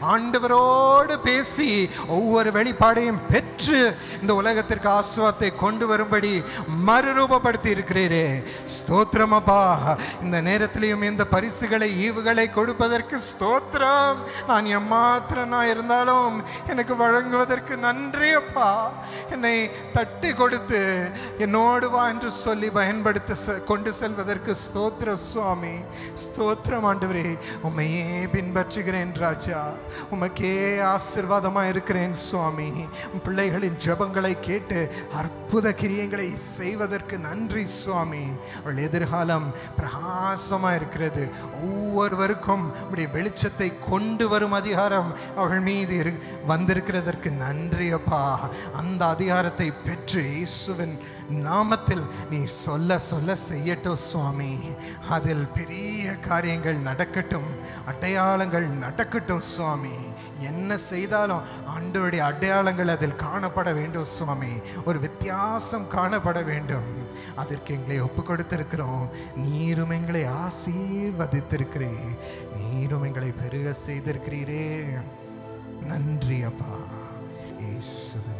ஆண்டவரோடு பேசி ஒவ்வொரு வெளிப்பாடையும் பெற்று இந்த உலகத்திற்கு ஆசுவாத்தை கொண்டு வரும்படி மறுரூபப்படுத்தி இருக்கிறீரே ஸ்தோத்திரம் அப்பா இந்த நேரத்திலையும் இந்த பரிசுகளை ஈவுகளை கொடுப்பதற்கு ஸ்தோத்திரம் நான் எம்மாத்திரனா கஷ்டமாக இருந்தாலும் எனக்கு வழங்குவதற்கு நன்றி அப்பா என்னை தட்டி கொடுத்து என்னோடு வா என்று சொல்லி பயன்படுத்த செ- கொண்டு செல்வதற்கு ஸ்தோத்திர சுவாமி ஸ்தோத்திரம் ஆண்டவரே உம்மையே பின்பற்றுகிறேன் ராஜா உமக்கே ஆசிர்வாதமாக இருக்கிறேன் சுவாமி உம் பிள்ளைகளின் ஜெபங்களை கேட்டு அற்புத கிரியங்களை செய்வதற்கு நன்றி சுவாமி அவள் எதிர்காலம் பிரகாசமாக இருக்கிறது ஒவ்வொருவருக்கும் உடைய வெளிச்சத்தை கொண்டு வரும் அதிகாரம் அவள் மீது இரு வந்திருக்கிறதற்கு நன்றி அப்பா அந்த அதிகாரத்தை பெற்று இயேசுவின் நாமத்தில் நீ சொல்ல சொல்ல செய்யட்டும் சுவாமி அதில் பெரிய காரியங்கள் நடக்கட்டும் அடையாளங்கள் நடக்கட்டும் சுவாமி என்ன செய்தாலும் ஆண்டவருடைய அடையாளங்கள் அதில் காணப்பட வேண்டும் சுவாமி ஒரு வித்தியாசம் காணப்பட வேண்டும் அதற்கு எங்களை ஒப்பு கொடுத்திருக்கிறோம் நீரும் எங்களை ஆசீர்வதித்திருக்கிறே நீரும் எங்களை பெருக செய்திருக்கிறீரே நன்றி அப்பா இயேசுவே